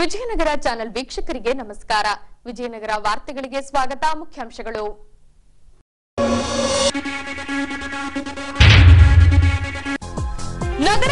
Vijayanagara channel ವೀಕ್ಷಕರಿಗೆ ನಮಸ್ಕಾರ ವಿಜಯನಗರ ವಾರ್ತೆಗಳಿಗೆ ಸ್ವಾಗತ ಮುಖ್ಯಾಂಶಗಳು ನಗರ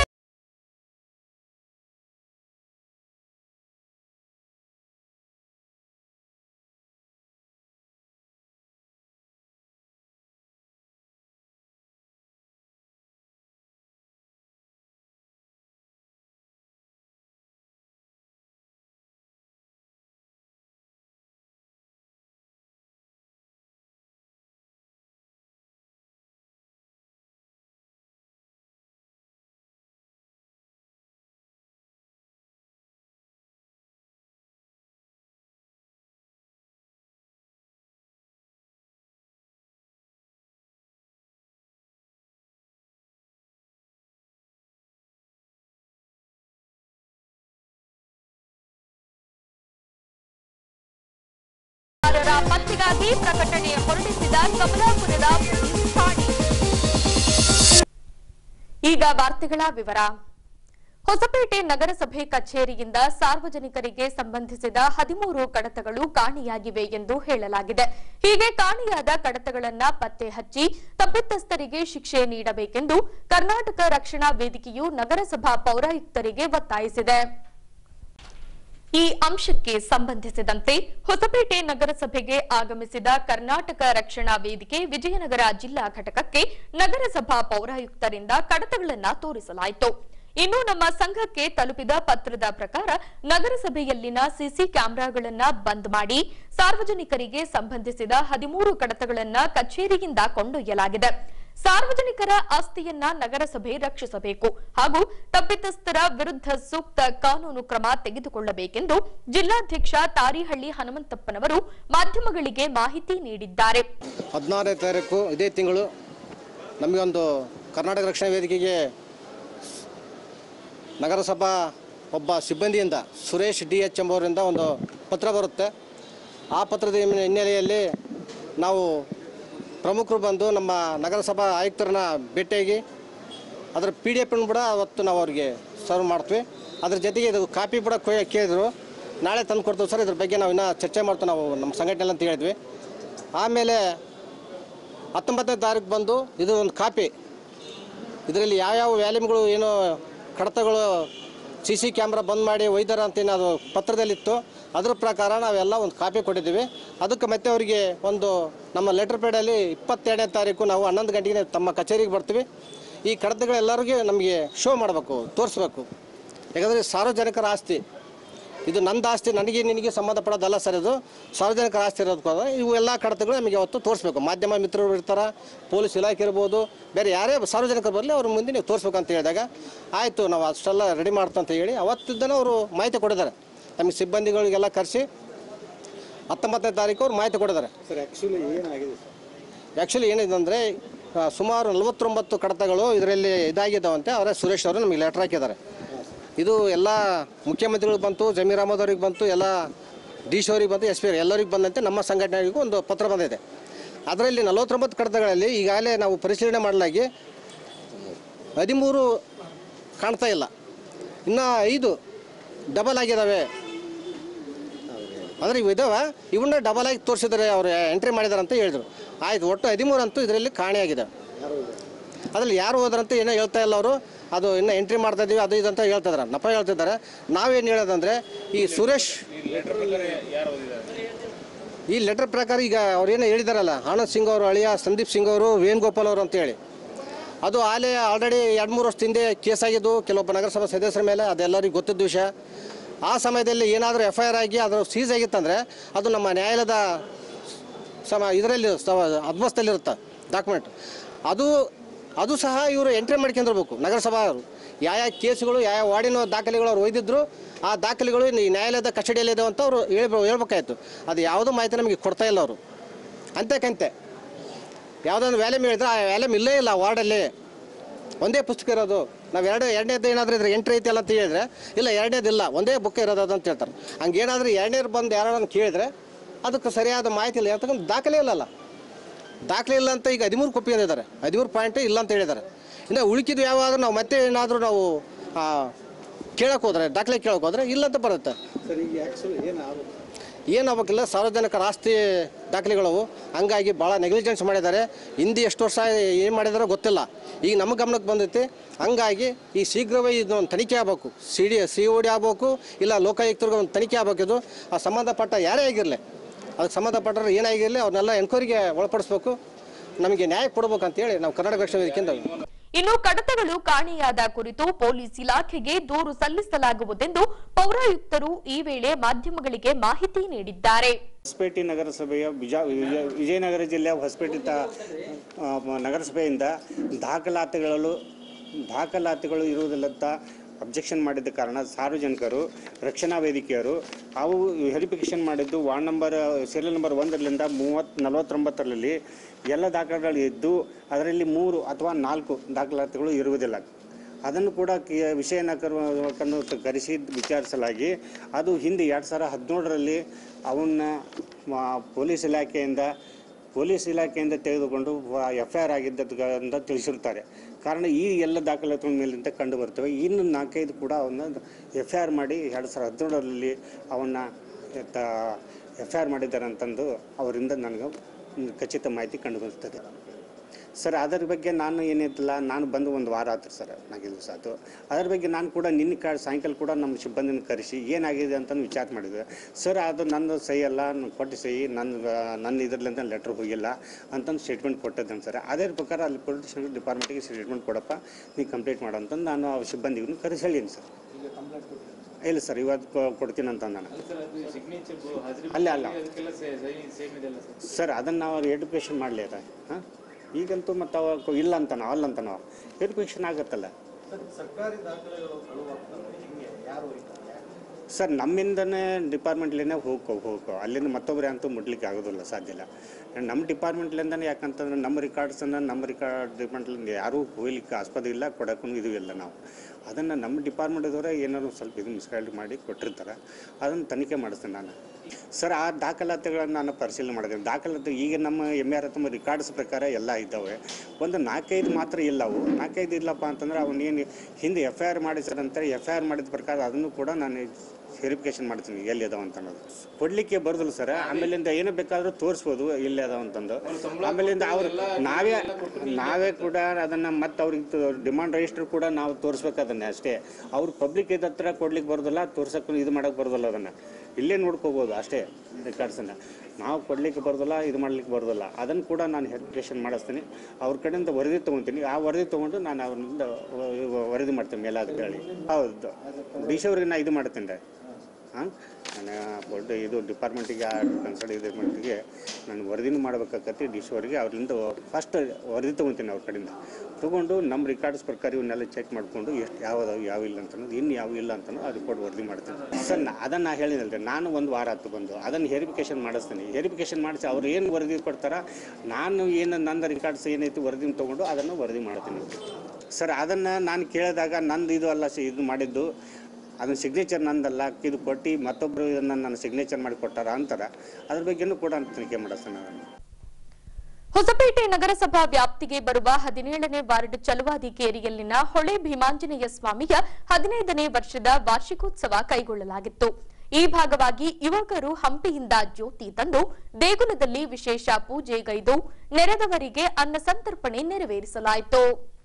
ಮತದಾರರ ಪತ್ತೆಗಾಗಿ ಪ್ರಕಟಣೆ ಹೊರಡಿಸಿದ ಕಮಲಾಪುರದ ಪೊಲೀಸ್ ಠಾಣೆ ಈಗ ವಾರ್ತೆಗಳ ವಿವರ ಹೊಸಪೇಟೆ ನಗರಸಭೆ ಕಚೇರಿಯಿಂದ ಸಾರ್ವಜನಿಕರಿಗೆ ಸಂಬಂಧಿಸಿದ ಹದಿಮೂರು ಕಡತಗಳು ಕಾಣೆಯಾಗಿವೆ ಎಂದು ಹೇಳಲಾಗಿದೆ ಹೀಗೆ ಕಾಣೆಯಾದ ಕಡತಗಳನ್ನ ಪತ್ತೆ ಹಚ್ಚಿ ತಪ್ಪಿತಸ್ಥರಿಗೆ ಶಿಕ್ಷೆ ನೀಡಬೇಕೆಂದು ಕರ್ನಾಟಕ ರಕ್ಷಣಾ ವೇದಿಕೆಯು ನಗರಸಭಾ ಪೌರಾಯುಕ್ತರಿಗೆ ಒತ್ತಾಯಿಸಿದೆ ಈ ಅಂಶಕ್ಕೆ ಸಂಬಂಧಿಸಿದಂತೆ ಹೊಸಪೇಟೆ ನಗರಸಭೆಗೆ ಆಗಮಿಸಿದ ಕರ್ನಾಟಕ ರಕ್ಷಣಾ ವೇದಿಕೆ ವಿಜಯನಗರ ಜಿಲ್ಲಾ ಘಟಕಕ್ಕೆ ನಗರಸಭಾ ಪೌರಾಯುಕ್ತರಿಂದ ಕಡತಗಳನ್ನ ತೋರಿಸಲಾಯಿತು ಇನ್ನು ನಮ್ಮ ಸಂಘಕ್ಕೆ ತಲುಪಿದ ಪತ್ರದ ಪ್ರಕಾರ ನಗರಸಭೆಯಲ್ಲಿನ ಸಿಸಿ ಕ್ಯಾಮೆರಾಗಳನ್ನ ಬಂದ್ ಮಾಡಿ ಸಾರ್ವಜನಿಕರಿಗೆ ಸಂಬಂಧಿಸಿದ ಹದಿಮೂರು ಕಡತಗಳನ್ನ ಕಚೇರಿಯಿಂದ ಕೊಂಡೊಯ್ಯಲಾಗಿದೆ ಸಾರ್ವಜನಿಕರ ಆಸ್ತಿಯನ್ನ ನಗರಸಭೆ ರಕ್ಷಿಸಬೇಕು ಹಾಗೂ ತಪ್ಪಿತಸ್ಥರ ವಿರುದ್ಧ ಸೂಕ್ತ ಕಾನೂನು ಕ್ರಮ ತೆಗೆದುಕೊಳ್ಳಬೇಕೆಂದು ಜಿಲ್ಲಾಧ್ಯಕ್ಷ ತಾರಿಹಳ್ಳಿ ಹನುಮಂತಪ್ಪನವರು ಮಾಧ್ಯಮಗಳಿಗೆ ಮಾಹಿತಿ ನೀಡಿದ್ದಾರೆ ಹದಿನಾರನೇ ತಾರೀಕು ಇದೇ ತಿಂಗಳು ನಮಗೆ ಒಂದು ಕರ್ನಾಟಕ ರಕ್ಷಣಾ ವೇದಿಕೆಗೆ ನಗರಸಭಾ ಒಬ್ಬ ಸಿಬ್ಬಂದಿಯಿಂದ ಸುರೇಶ್ ಡಿ ಎಚ್ ಎಂಬವರಿಂದ ಒಂದು ಪತ್ರ ಬರುತ್ತೆ ಆ ಪತ್ರದ ಹಿನ್ನೆ- ಹಿನ್ನೆಲೆಯಲ್ಲಿ ನಾವು ಪ್ರಮುಖರು ಬಂದು ನಮ್ಮ ನಗರಸಭಾ ಆಯುಕ್ತರನ್ನ ಭೇಟಿಯಾಗಿ ಅದರ ಪಿ ಡಿ ಎಫ್ ಕೂಡ ಅವತ್ತು ನಾವು ಅವ್ರಿಗೆ ಸರ್ವ್ ಮಾಡ್ತೀವಿ ಅದ್ರ ಜೊತೆಗೆ ಇದು ಕಾಪಿ ಕೂಡ ಕೇ- ಕೇಳಿದ್ರು ನಾಳೆ ತಂದು ಕೊಡ್ತೀವಿ ಸರ್ ಇದ್ರ ಬಗ್ಗೆ ನಾವು ಇನ್ನೂ ಚರ್ಚೆ ಮಾಡ್ತೀವಿ ನಾವು ನಮ್ಮ ಸಂಘಟನೆ ಅಂತ ಹೇಳಿದ್ವಿ ಆಮೇಲೆ ಹತ್ತೊಂಬತ್ತನೇ ತಾರೀಕು ಬಂದು ಇದು ಒಂದು ಕಾಪಿ ಇದರಲ್ಲಿ ಯಾವ್ಯಾವ ವ್ಯಾಲ್ಯೂಮ್ಗಳು ಏನು ಕಡತಗಳು ಸಿ ಸಿ ಕ್ಯಾಮ್ರಾ ಬಂದ್ ಮಾಡಿ ಒಯ್ದಾರ ಅಂತ ಏನು ಅದು ಪತ್ರದಲ್ಲಿತ್ತು ಅದ್ರ ಪ್ರಕಾರ ನಾವೆಲ್ಲ ಒಂದು ಕಾಪಿ ಕೊಟ್ಟಿದ್ದೀವಿ ಅದಕ್ಕೆ ಮತ್ತೆ ಅವರಿಗೆ ಒಂದು ನಮ್ಮ ಲೆಟರ್ ಪ್ಯಾಡಲ್ಲಿ ಇಪ್ಪತ್ತೆರಡನೇ ತಾರೀಕು ನಾವು ಹನ್ನೊಂದು ಗಂಟೆಗೆ ತಮ್ಮ ಕಚೇರಿಗೆ ಬರ್ತೀವಿ ಈ ಕಡತಗಳೆಲ್ಲರಿಗೂ ನಮಗೆ ಶೋ ಮಾಡಬೇಕು ತೋರಿಸ್ಬೇಕು ಯಾಕಂದರೆ ಸಾರ್ವಜನಿಕರ ಆಸ್ತಿ ಇದು ನಂದು ಆಸ್ತಿ ನನಗೆ ನಿನಗೆ ಸಂಬಂಧಪಡೋದಲ್ಲ ಸರ್ ಇದು ಸಾರ್ವಜನಿಕರ ಆಸ್ತಿ ಇರೋದಕ್ಕೋಸ್ಕರ ಇವು ಎಲ್ಲ ಕಡತಗಳು ನಮಗೆ ಅವತ್ತು ತೋರಿಸ್ಬೇಕು ಮಾಧ್ಯಮ ಮಿತ್ರರು ಇರ್ತಾರೆ ಪೊಲೀಸ್ ಇಲಾಖೆ ಇರ್ಬೋದು ಬೇರೆ ಯಾರೇ ಸಾರ್ವಜನಿಕರು ಬರಲಿ ಅವ್ರ ಮುಂದೆ ನೀವು ತೋರಿಸ್ಬೇಕು ಅಂತ ಹೇಳಿದಾಗ ಆಯಿತು ನಾವು ಅಷ್ಟೆಲ್ಲ ರೆಡಿ ಮಾಡ್ತಾ ಅಂತ ಹೇಳಿ ಅವತ್ತಿದ್ದನೇ ಅವರು ಮಾಹಿತಿ ಕೊಟ್ಟಿದ್ದಾರೆ ನಮಗೆ ಸಿಬ್ಬಂದಿಗಳಿಗೆಲ್ಲ ಕರೆಸಿ ಹತ್ತೊಂಬತ್ತನೇ ತಾರೀಕು ಅವ್ರು ಮಾಹಿತಿ ಕೊಟ್ಟಿದ್ದಾರೆ ಸರ್ ಆ್ಯಕ್ಚುಲಿ ಏನಾಗಿದೆ ಸರ್ ಆ್ಯಕ್ಚುಲಿ ಏನಿದೆ ಅಂದರೆ ಸುಮಾರು ನಲವತ್ತೊಂಬತ್ತು ಕಡತಗಳು ಇದರಲ್ಲಿ ಇದಾಗಿದ್ದಾವಂತೆ ಅವರೇ ಸುರೇಶ್ ಅವರು ನಮಗೆ ಲೆಟ್ರ್ ಹಾಕಿದ್ದಾರೆ ಇದು ಎಲ್ಲ ಮುಖ್ಯಮಂತ್ರಿಗಳಿಗೆ ಬಂತು ಜಮೀರ್ ಅಹಮದ್ ಅವ್ರಿಗೆ ಬಂತು ಎಲ್ಲ ಡಿ ಸಿ ಅವ್ರಿಗೆ ಬಂತು ಎಸ್ ಪಿ ಎಲ್ಲರಿಗೆ ಬಂದಂತೆ ನಮ್ಮ ಸಂಘಟನೆಗಳಿಗೂ ಒಂದು ಪತ್ರ ಬಂದಿದೆ ಅದರಲ್ಲಿ ನಲವತ್ತೊಂಬತ್ತು ಕಡತಗಳಲ್ಲಿ ಈಗಾಗಲೇ ನಾವು ಪರಿಶೀಲನೆ ಮಾಡಲಾಗಿ ಹದಿಮೂರು ಕಾಣ್ತಾ ಇಲ್ಲ ಇನ್ನು ಐದು ಡಬಲ್ ಆಗಿದ್ದಾವೆ ಅಂದರೆ ಇವು ಇದಾವ ಇವನ್ನ ಡಬಲ್ ಆಗಿ ತೋರಿಸಿದ್ದಾರೆ ಅವ್ರು ಎಂಟ್ರಿ ಮಾಡಿದಾರೆ ಅಂತ ಹೇಳಿದ್ರು ಆಯ್ತು ಒಟ್ಟು ಹದಿಮೂರು ಅಂತೂ ಇದರಲ್ಲಿ ಕಾಣೆಯಾಗಿದೆ ಅದ್ರಲ್ಲಿ ಯಾರು ಹೋದ್ರಂತ ಏನೋ ಹೇಳ್ತಾ ಇಲ್ಲ ಅವರು ಅದು ಇನ್ನೂ ಎಂಟ್ರಿ ಮಾಡ್ತಾ ಇದೀವಿ ಅದು ಇದು ಅಂತ ಹೇಳ್ತಿದಾರೆ ನಪ ಹೇಳ್ತಿದ್ದಾರೆ ನಾವೇನು ಹೇಳೋದಂದ್ರೆ ಈ ಸುರೇಶ್ ಈ ಲೆಟರ್ ಪ್ರಕಾರ ಈಗ ಅವ್ರೇನೋ ಹೇಳಿದಾರಲ್ಲ ಆನಂದ್ ಸಿಂಗ್ ಅವರು ಅಳಿಯ ಸಂದೀಪ್ ಸಿಂಗ್ ಅವರು ವೇಣುಗೋಪಾಲ್ ಅವರು ಅಂತೇಳಿ ಅದು ಆಲೇ ಆಲ್ರೆಡಿ ಎರಡು ಮೂರು ವರ್ಷದ ಹಿಂದೆ ಕೇಸ್ ಆಗಿದ್ದು ಕೆಲವೊಬ್ಬ ನಗರಸಭಾ ಸದಸ್ಯರ ಮೇಲೆ ಅದೆಲ್ಲರಿಗೂ ಗೊತ್ತಿದ್ದ ವಿಷಯ ಆ ಸಮಯದಲ್ಲಿ ಏನಾದರೂ ಎಫ್ ಐ ಆರ್ ಆಗಿ ಅದು ಸೀಸ್ ಆಗಿತ್ತಂದರೆ ಅದು ನಮ್ಮ ನ್ಯಾಯಾಲಯದ ಸಮ ಇದರಲ್ಲಿ ಅದ್ಮಸ್ತಲ್ಲಿರುತ್ತೆ ಡಾಕ್ಯುಮೆಂಟ್ ಅದು ಅದು ಸಹ ಇವರು ಎಂಟ್ರಿ ಮಾಡ್ಕೊಂಡಿರ್ಬೇಕು ನಗರಸಭಾ ಅವರು ಯಾವ ಯಾವ ಕೇಸುಗಳು ಯಾವ ಯಾವ ವಾರ್ಡಿನ ದಾಖಲೆಗಳು ಅವ್ರು ಒಯ್ದಿದ್ರು ಆ ದಾಖಲೆಗಳು ಈ ನ್ಯಾಯಾಲಯದ ಕಸ್ಟಡಿಯಲ್ಲಿ ಇದಾವೆ ಅಂತ ಅವರು ಹೇಳ್ಬ ಹೇಳ್ಬೇಕಾಯ್ತು ಅದು ಯಾವುದೋ ಮಾಹಿತಿ ನಮಗೆ ಕೊಡ್ತಾ ಇಲ್ಲ ಅವರು ಅಂತೆಕಂತೆ ಯಾವುದೊಂದು ವ್ಯಾಲ್ಯೂಮ್ ಹೇಳಿದ್ರೆ ಆ ವ್ಯಾಲ್ಯೂಮ್ ಇಲ್ಲೇ ಇಲ್ಲ ವಾರ್ಡಲ್ಲಿ ಒಂದೇ ಪುಸ್ತಕ ಇರೋದು ನಾವು ಎರಡು ಎರಡನೇದು ಏನಾದರೂ ಇದ್ರೆ ಎಂಟ್ರಿ ಐತಿ ಅಲ್ಲ ಅಂತ ಹೇಳಿದ್ರೆ ಇಲ್ಲ ಎರಡನೇದಿಲ್ಲ ಒಂದೇ ಬುಕ್ ಇರೋದು ಅದು ಅಂತ ಹೇಳ್ತಾರೆ ಹಂಗೆ ಏನಾದರೂ ಎರಡನೇರು ಬಂದು ಯಾರು ಕೇಳಿದ್ರೆ ಅದಕ್ಕೆ ಸರಿಯಾದ ಮಾಹಿತಿ ಇಲ್ಲ ಯಾಕಂದ್ರೆ ದಾಖಲೆ ಇಲ್ಲಲ್ಲ ದಾಖಲೆ ಇಲ್ಲ ಅಂತ ಈಗ ಹದಿಮೂರು ಕಾಪಿ ಅಂದಿದ್ದಾರೆ ಹದಿಮೂರು ಪಾಯಿಂಟ್ ಇಲ್ಲ ಅಂತ ಹೇಳಿದ್ದಾರೆ ಇನ್ನು ಉಳಿಕಿದ್ದು ಯಾವಾಗ ನಾವು ಮತ್ತೆ ಏನಾದರೂ ನಾವು ಕೇಳಕ್ಕೆ ಹೋದ್ರೆ ದಾಖಲೆ ಕೇಳಕ್ಕೆ ಹೋದ್ರೆ ಇಲ್ಲ ಅಂತ ಬರುತ್ತೆ ಸರ್ ಈಗ ಆ್ಯಕ್ಚುಲಿ ಏನು ಆಗುತ್ತೆ ಏನಾಗಬೇಕಿಲ್ಲ ಸಾರ್ವಜನಿಕರ ಆಸ್ತಿ ದಾಖಲೆಗಳವು ಹಂಗಾಗಿ ಭಾಳ ನೆಗ್ಲಿಜೆನ್ಸ್ ಮಾಡಿದ್ದಾರೆ ಹಿಂದೆ ಎಷ್ಟು ವರ್ಷ ಏನು ಮಾಡಿದಾರೋ ಗೊತ್ತಿಲ್ಲ ಈಗ ನಮ್ಮ ಗಮನಕ್ಕೆ ಬಂದೈತಿ ಹಂಗಾಗಿ ಈ ಶೀಘ್ರವೇ ಇದು ಒಂದು ತನಿಖೆ ಆಗಬೇಕು C D C O D ಆಗಬೇಕು ಇಲ್ಲ ಲೋಕಾಯುಕ್ತರಿಗೆ ಒಂದು ತನಿಖೆ ಆಗಬೇಕು ಇದು ಆ ಸಂಬಂಧಪಟ್ಟ ಯಾರೇ ಆಗಿರಲಿ ಅದಕ್ಕೆ ಸಂಬಂಧಪಟ್ಟರೆ ಏನಾಗಿರಲಿ ಅವ್ರನ್ನೆಲ್ಲ ಎನ್ಕ್ವೈರಿಗೆ ಒಳಪಡಿಸ್ಬೇಕು ನಮಗೆ ನ್ಯಾಯ ಕೊಡ್ಬೇಕು ಅಂತೇಳಿ ನಾವು ಕರ್ನಾಟಕ ರಕ್ಷಣಾ ವೇದಿಕೆಯಿಂದ ಇನ್ನು ಕಡತಗಳು ಕಾಣೆಯಾದ ಕುರಿತು ಪೊಲೀಸ್ ಇಲಾಖೆಗೆ ದೂರು ಸಲ್ಲಿಸಲಾಗುವುದೆಂದು ಪೌರಾಯುಕ್ತರು ಈ ವೇಳೆ ಮಾಧ್ಯಮಗಳಿಗೆ ಮಾಹಿತಿ ನೀಡಿದ್ದಾರೆ ಹೊಸಪೇಟೆ ನಗರಸಭೆಯ ಬಿಜಾ ವಿಜಯ- ವಿಜಯನಗರ ಜಿಲ್ಲೆಯ ಹೊಸಪೇಟೆ ತಾ ಆ, ಮ- ನಗರಸಭೆಯಿಂದ ದಾಖಲಾತಿಗಳು ದಾಖಲಾತಿಗಳು ಇರುವುದಿಲ್ಲಂತ ಅಬ್ಜೆಕ್ಷನ್ ಮಾಡಿದ್ದ ಕಾರಣ ಸಾರ್ವಜನಿಕರು ರಕ್ಷಣಾ ವೇದಿಕೆಯರು ಅವು ವೆರಿಫಿಕೇಷನ್ ಮಾಡಿದ್ದು ವಾರ್ಡ್ ನಂಬರ್ ಸೀರಿಯಲ್ ನಂಬರ್ ಒಂದರಿಂದ ಮೂವತ್ತು ನಲವತ್ತೊಂಬತ್ತರಲ್ಲಿ ಎಲ್ಲ ದಾಖಲೆಗಳು ಇದ್ದು ಅದರಲ್ಲಿ ಮೂರು ಅಥವಾ ನಾಲ್ಕು ದಾಖಲಾತಿಗಳು ಇರುವುದಿಲ್ಲ ಅದನ್ನು ಕೂಡ ಕಿ- ವಿಷಯ ನಕರವನ್ನು ಕರೆಸಿ ವಿಚಾರಿಸಲಾಗಿ ಅದು ಹಿಂದೆ ಎರಡು ಸಾವಿರ ಹದಿನೇಳರಲ್ಲಿ ಅವನ್ನ ಮ- ಪೊಲೀಸ್ ಇಲಾಖೆಯಿಂದ ಪೊಲೀಸ್ ಇಲಾಖೆಯಿಂದ ತೆಗೆದುಕೊಂಡು ಎಫ್ ಐ ಆರ್ ಆಗಿದ್ದಅಂತ ತಿಳಿಸಿರ್ತಾರೆ ಕಾರಣ ಈ ಎಲ್ಲ ದಾಖಲಾತಿಗಳ ಮೇಲಿಂದ ಕಂಡು ಬರ್ತವೆ ಇನ್ನು ನಾಲ್ಕೈದು ಕೂಡ ಅವನ್ನ ಎಫ್ ಐ ಆರ್ ಮಾಡಿ ಎರಡು ಸಾವಿರದ ಹದಿನೇಳರಲ್ಲಿ ಅವನ್ನ ಎಫ್ ಐ ಆರ್ ಮಾಡಿದ್ದಾರೆ ಅಂತಂದು ಅವರಿಂದ ನನಗೆ ಖಚಿತ ಮಾಹಿತಿ ಕಂಡು ಬರ್ತದೆ ಸರ್ ಅದರ ಬಗ್ಗೆ ನಾನು ಏನಿಲ್ಲ ನಾನು ಬಂದು ಒಂದು ವಾರ ಆಯ್ತು ಸರ್ ನಾಲ್ಕು ದಿವಸ ಆಯ್ತು ಅದ್ರ ಬಗ್ಗೆ ನಾನು ಕೂಡ ನಿನ್ನೆ ಕಾ ಸಾಯಂಕಾಲ ಕೂಡ ನಮ್ಮ ಸಿಬ್ಬಂದಿನ ಕರೆಸಿ ಏನಾಗಿದೆ ಅಂತ ವಿಚಾರ ಮಾಡಿದೆ ಸರ್ ಅದು ನನ್ನ ಸಹಿ ಅಲ್ಲ ನಾನು ಕೊಟ್ಟು ಸಹಿ ನನ್ನ ನನ್ನ ಇದರಲ್ಲಿಂದ ಲೆಟ್ರ್ ಹೋಗಿಲ್ಲ ಅಂತಂದು ಸ್ಟೇಟ್ಮೆಂಟ್ ಕೊಟ್ಟಿದ್ದೇನೆ ಸರ್ ಅದೇ ಪ್ರಕಾರ ಅಲ್ಲಿ ಪೊಲೀಸ್ ಡಿಪಾರ್ಟ್ಮೆಂಟಿಗೆ ಸ್ಟೇಟ್ಮೆಂಟ್ ಕೊಡಪ್ಪ ನೀವು ಕಂಪ್ಲೀಟ್ ಮಾಡಂತಂದು ನಾನು ಆ ಸಿಬ್ಬಂದಿಗೂ ಕರೆಸಿ ಹೇಳೀನಿ ಸರ್ ಇಲ್ಲ ಸರ್ ಇವತ್ತು ಕೊ- ಕೊಡ್ತೀನಿ ಅಂತ ನಾನು ಅಲ್ಲ ಅಲ್ಲ ಸರ್ ಅದನ್ನು ನಾವು ಎಡ್ಯುಕೇಷನ್ ಮಾಡಲಿ ಅದ ಹಾಂ ಈಗಂತೂ ಮತ್ತು ಅವ ಕೊ- ಇಲ್ಲ ಅಂತಾನ ಅಲ್ಲ ಅಂತಾನ ಎಡ್ಯುಕೇಷನ್ ಆಗುತ್ತಲ್ಲ ಸರ್ ನಮ್ಮಿಂದನೇ ಡಿಪಾರ್ಟ್ಮೆಂಟ್ಲಿಂದ ಹೋಗ್ಕೋ ಹೋಗ್ಕೋ ಅಲ್ಲಿಂದ ಮತ್ತೊಬ್ಬರೇ ಅಂತೂ ಮುಟ್ಲಿಕ್ಕೆ ಆಗೋದಿಲ್ಲ ಸಾಧ್ಯ ಇಲ್ಲ ನಮ್ಮ ಡಿಪಾರ್ಟ್ಮೆಂಟ್ಲಿಂದನೇ ಯಾಕಂತಂದ್ರೆ ನಮ್ಮ ರಿಕಾರ್ಡ್ಸನ್ನು ನಮ್ಮ ರಿಕಾರ್ಡ್ ಡಿಪಾರ್ಟ್ಮೆಂಟ್ಲಿಂದ ಯಾರೂ ಹೋಗ್ಲಿಕ್ಕೆ ಆಸ್ಪದ ಇಲ್ಲ ಕೊಡೋಕ್ಕೂ ಇದು ಇಲ್ಲ ನಾವು ಅದನ್ನು ನಮ್ಮ ಡಿಪಾರ್ಟ್ಮೆಂಟ್ದವರೇ ಏನಾದ್ರು ಸ್ವಲ್ಪ ಇದು ಮಿಸ್ಗೈಡ್ ಮಾಡಿ ಕೊಟ್ಟಿರ್ತಾರೆ ಅದನ್ನು ತನಿಖೆ ಮಾಡಿಸ್ತೇನೆ ನಾನು ಸರ್ ಆ ದಾಖಲಾತಿಗಳನ್ನು ನಾನು ಪರಿಶೀಲನೆ ಮಾಡಿದ್ದೇನೆ ದಾಖಲಾತಿ ಈಗ ನಮ್ಮ ಎಮ್ ಆರ್ ತಮ್ಮ ರಿಕಾರ್ಡ್ಸ್ ಪ್ರಕಾರ ಎಲ್ಲ ಇದ್ದಾವೆ ಒಂದು ನಾಲ್ಕೈದು ಮಾತ್ರ ಇಲ್ಲ ಅವು ನಾಲ್ಕೈದು ಇಲ್ಲಪ್ಪ ಅಂತಂದ್ರೆ ಅವನೇನು ಹಿಂದೆ ಎಫ್ ಐ ಆರ್ ಮಾಡಿ ಸರ್ ಅಂತಾರೆ ಎಫ್ ಐ ಆರ್ ಮಾಡಿದ ಪ್ರಕಾರ ಅದನ್ನು ಕೂಡ ನಾನು ವೆರಿಫಿಕೇಶನ್ ಮಾಡ್ತೀನಿ ಎಲ್ಲಿ ಅದಾವ ಅಂತ ಅನ್ನೋದು ಕೊಡ್ಲಿಕ್ಕೆ ಬರೋದಿಲ್ಲ ಸರ್ ಆಮೇಲಿಂದ ಏನು ಬೇಕಾದರೂ ತೋರಿಸ್ಬೋದು ಎಲ್ಲಿ ಅದಾವ ಅಂತಂದು ಆಮೇಲಿಂದ ಅವ್ರು ನಾವೇ ನಾವೇ ಕೂಡ ಅದನ್ನು ಮತ್ತೆ ಅವ್ರಿಗೆ ಡಿಮಾಂಡ್ ರಿಜಿಸ್ಟರ್ ಕೂಡ ನಾವು ತೋರಿಸ್ಬೇಕು ಅದನ್ನ ಅಷ್ಟೇ ಅವ್ರು ಪಬ್ಲಿಕ್ ಇದ ಹತ್ರ ಕೊಡ್ಲಿಕ್ಕೆ ಬರೋದಿಲ್ಲ ತೋರ್ಸಕ್ಕೆ ಇದು ಮಾಡಕ್ಕೆ ಬರೋದಿಲ್ಲ ಅದನ್ನು ಇಲ್ಲೇ ನೋಡ್ಕೋಬೋದು ಅಷ್ಟೇ ರಿಕಾರ್ಡ್ಸನ್ನು ನಾವು ಕೊಡ್ಲಿಕ್ಕೆ ಬರೋದಿಲ್ಲ ಇದು ಮಾಡ್ಲಿಕ್ಕೆ ಬರೋದಿಲ್ಲ ಅದನ್ನು ಕೂಡ ನಾನು ವೆರಿಫಿಕೇಶನ್ ಮಾಡಿಸ್ತೀನಿ ಅವ್ರ ಕಡೆಯಿಂದ ವರದಿ ತೊಗೊತೀನಿ ಆ ವರದಿ ತೊಗೊಂಡು ನಾನು ಅವ್ರಿಂದ ವ- ವರದಿ ಮಾಡ್ತೀನಿ ಮೇಲಾಧಿಕಾರಿ ಹೌದು ಡಿ ಸಿ ಅವ್ರಿಗೆ ನಾನು ಇದು ಮಾಡ್ತೀನಿ ರೀ ಹಾಂ ನಾನು ದೊಡ್ಡ ಇದು ಡಿಪಾರ್ಟ್ಮೆಂಟಿಗೆ ಆ ಕನ್ಸಲ್ಟ್ ಡಿಪಾರ್ಟ್ಮೆಂಟಿಗೆ ನಾನು ವರದಿನೂ ಮಾಡ್ಬೇಕಾಗತ್ತೆ ಡಿ ಸಿ ಅವರಿಗೆ ಅವ್ರಿಂದ ಫಸ್ಟ್ ವರದಿ ತೊಗೊತೀನಿ ಅವ್ರ ಕಡೆಯಿಂದ ತೊಗೊಂಡು ನಮ್ಮ ರಿಕಾರ್ಡ್ಸ್ ಪ್ರಕಾರ ಇವನ್ನೆಲ್ಲ ಚೆಕ್ ಮಾಡಿಕೊಂಡು ಎಷ್ಟು ಯಾವ ಅದಾವ ಯಾವ ಇಲ್ಲ ಅಂತ ಅನ್ನೋದು ಇನ್ನು ಯಾವ ಇಲ್ಲ ಅಂತ ಆ ರಿಪೋರ್ಟ್ ವರದಿ ಮಾಡ್ತೀನಿ ಸರ್ ನಾ- ಅದನ್ನು ನಾ ಹೇಳಿದಲ್ರಿ ನಾನು ಒಂದು ವಾರ ಆಯ್ತು ಬಂದು ಅದನ್ನು ವೆರಿಫಿಕೇಷನ್ ಮಾಡಿಸ್ತೀನಿ ವೆರಿಫಿಕೇಷನ್ ಮಾಡಿಸಿ ಅವ್ರು ಏನು ವರದಿ ಕೊಡ್ತಾರ ನಾನು ಏನು ನನ್ನ ರಿಕಾರ್ಡ್ಸ್ ಏನೈತಿ ವರದಿನ ತೊಗೊಂಡು ಅದನ್ನು ವರದಿ ಮಾಡ್ತೀನಿ ಸರ್ ಅದನ್ನು ನಾನು ಕೇಳಿದಾಗ ನಂದು ಇದು ಅಲ್ಲ ಸಿ- ಇದು ಮಾಡಿದ್ದು ಅದನ್ನ ಸಿಗ್ನೇಚರ್ ನಂದಲ್ಲ ಇದು ಕೊಟ್ಟು ಮತ್ತೊಬ್ಬರು ಇದನ್ನು ನನ್ನ ಸಿಗ್ನೇಚರ್ ಮಾಡಿ ಕೊಟ್ಟಾರ ಅಂತಾರೆ ಅದ್ರ ಬಗ್ಗೆನೂ ಕೂಡ ತನಿಖೆ ಮಾಡಿಸ್ತೀನಿ ಅದನ್ನು ಹೊಸಪೇಟೆ ನಗರಸಭಾ ವ್ಯಾಪ್ತಿಗೆ ಬರುವ ಹದಿನೇಳನೇ ವಾರ್ಡ್ ಚಲುವಾದಿಕೇರಿಯಲ್ಲಿನ ಹೊಳೆ ಭೀಮಾಂಜನೇಯ ಸ್ವಾಮಿಯ ಹದಿನೈದನೇ ವರ್ಷದ ವಾರ್ಷಿಕೋತ್ಸವ ಕೈಗೊಳ್ಳಲಾಗಿತ್ತು ಈ ಭಾಗವಾಗಿ ಯುವಕರು ಹಂಪಿಯಿಂದ ಜ್ಯೋತಿ ತಂದು ದೇಗುಲದಲ್ಲಿ ವಿಶೇಷ ಪೂಜೆಗೈದು ನೆರೆದವರಿಗೆ ಅನ್ನ ಸಂತರ್ಪಣೆ ನೆರವೇರಿಸಲಾಯಿತು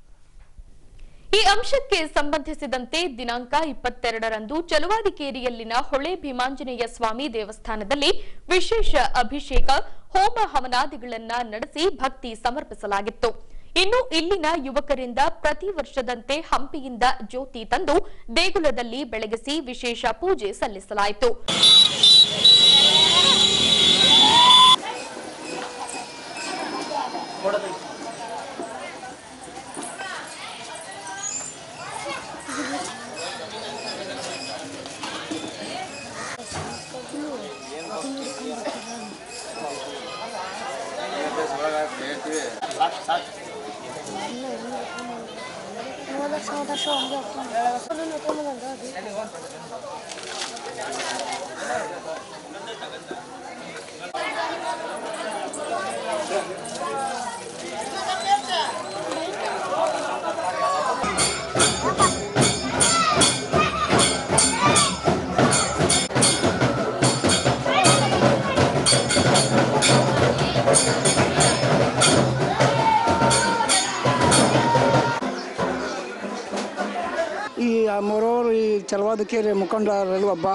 ಈ ಅಂಶಕ್ಕೆ ಸಂಬಂಧಿಸಿದಂತೆ ದಿನಾಂಕ ಇಪ್ಪತ್ತೆರಡರಂದು ಚಲುವಾದಿಕೇರಿಯಲ್ಲಿನ ಹೊಳೆ ಭೀಮಾಂಜನೇಯ ಸ್ವಾಮಿ ದೇವಸ್ಥಾನದಲ್ಲಿ ವಿಶೇಷ ಅಭಿಷೇಕ ಹೋಮ ಹವನಾದಿಗಳನ್ನ ನಡೆಸಿ ಭಕ್ತಿ ಸಮರ್ಪಿಸಲಾಗಿತ್ತು ಇನ್ನು ಇಲ್ಲಿನ ಯುವಕರಿಂದ ಪ್ರತಿ ವರ್ಷದಂತೆ ಹಂಪಿಯಿಂದ ಜ್ಯೋತಿ ತಂದು ದೇಗುಲದಲ್ಲಿ ಬೆಳಗಿಸಿ ವಿಶೇಷ ಪೂಜೆ ಸಲ್ಲಿಸಲಾಯಿತು ಈ ಮೊರೋರು ಈ ಛಲವಾದ ಕೆರೆ ಮುಖಂಡರಲ್ಲಿ ಒಬ್ಬ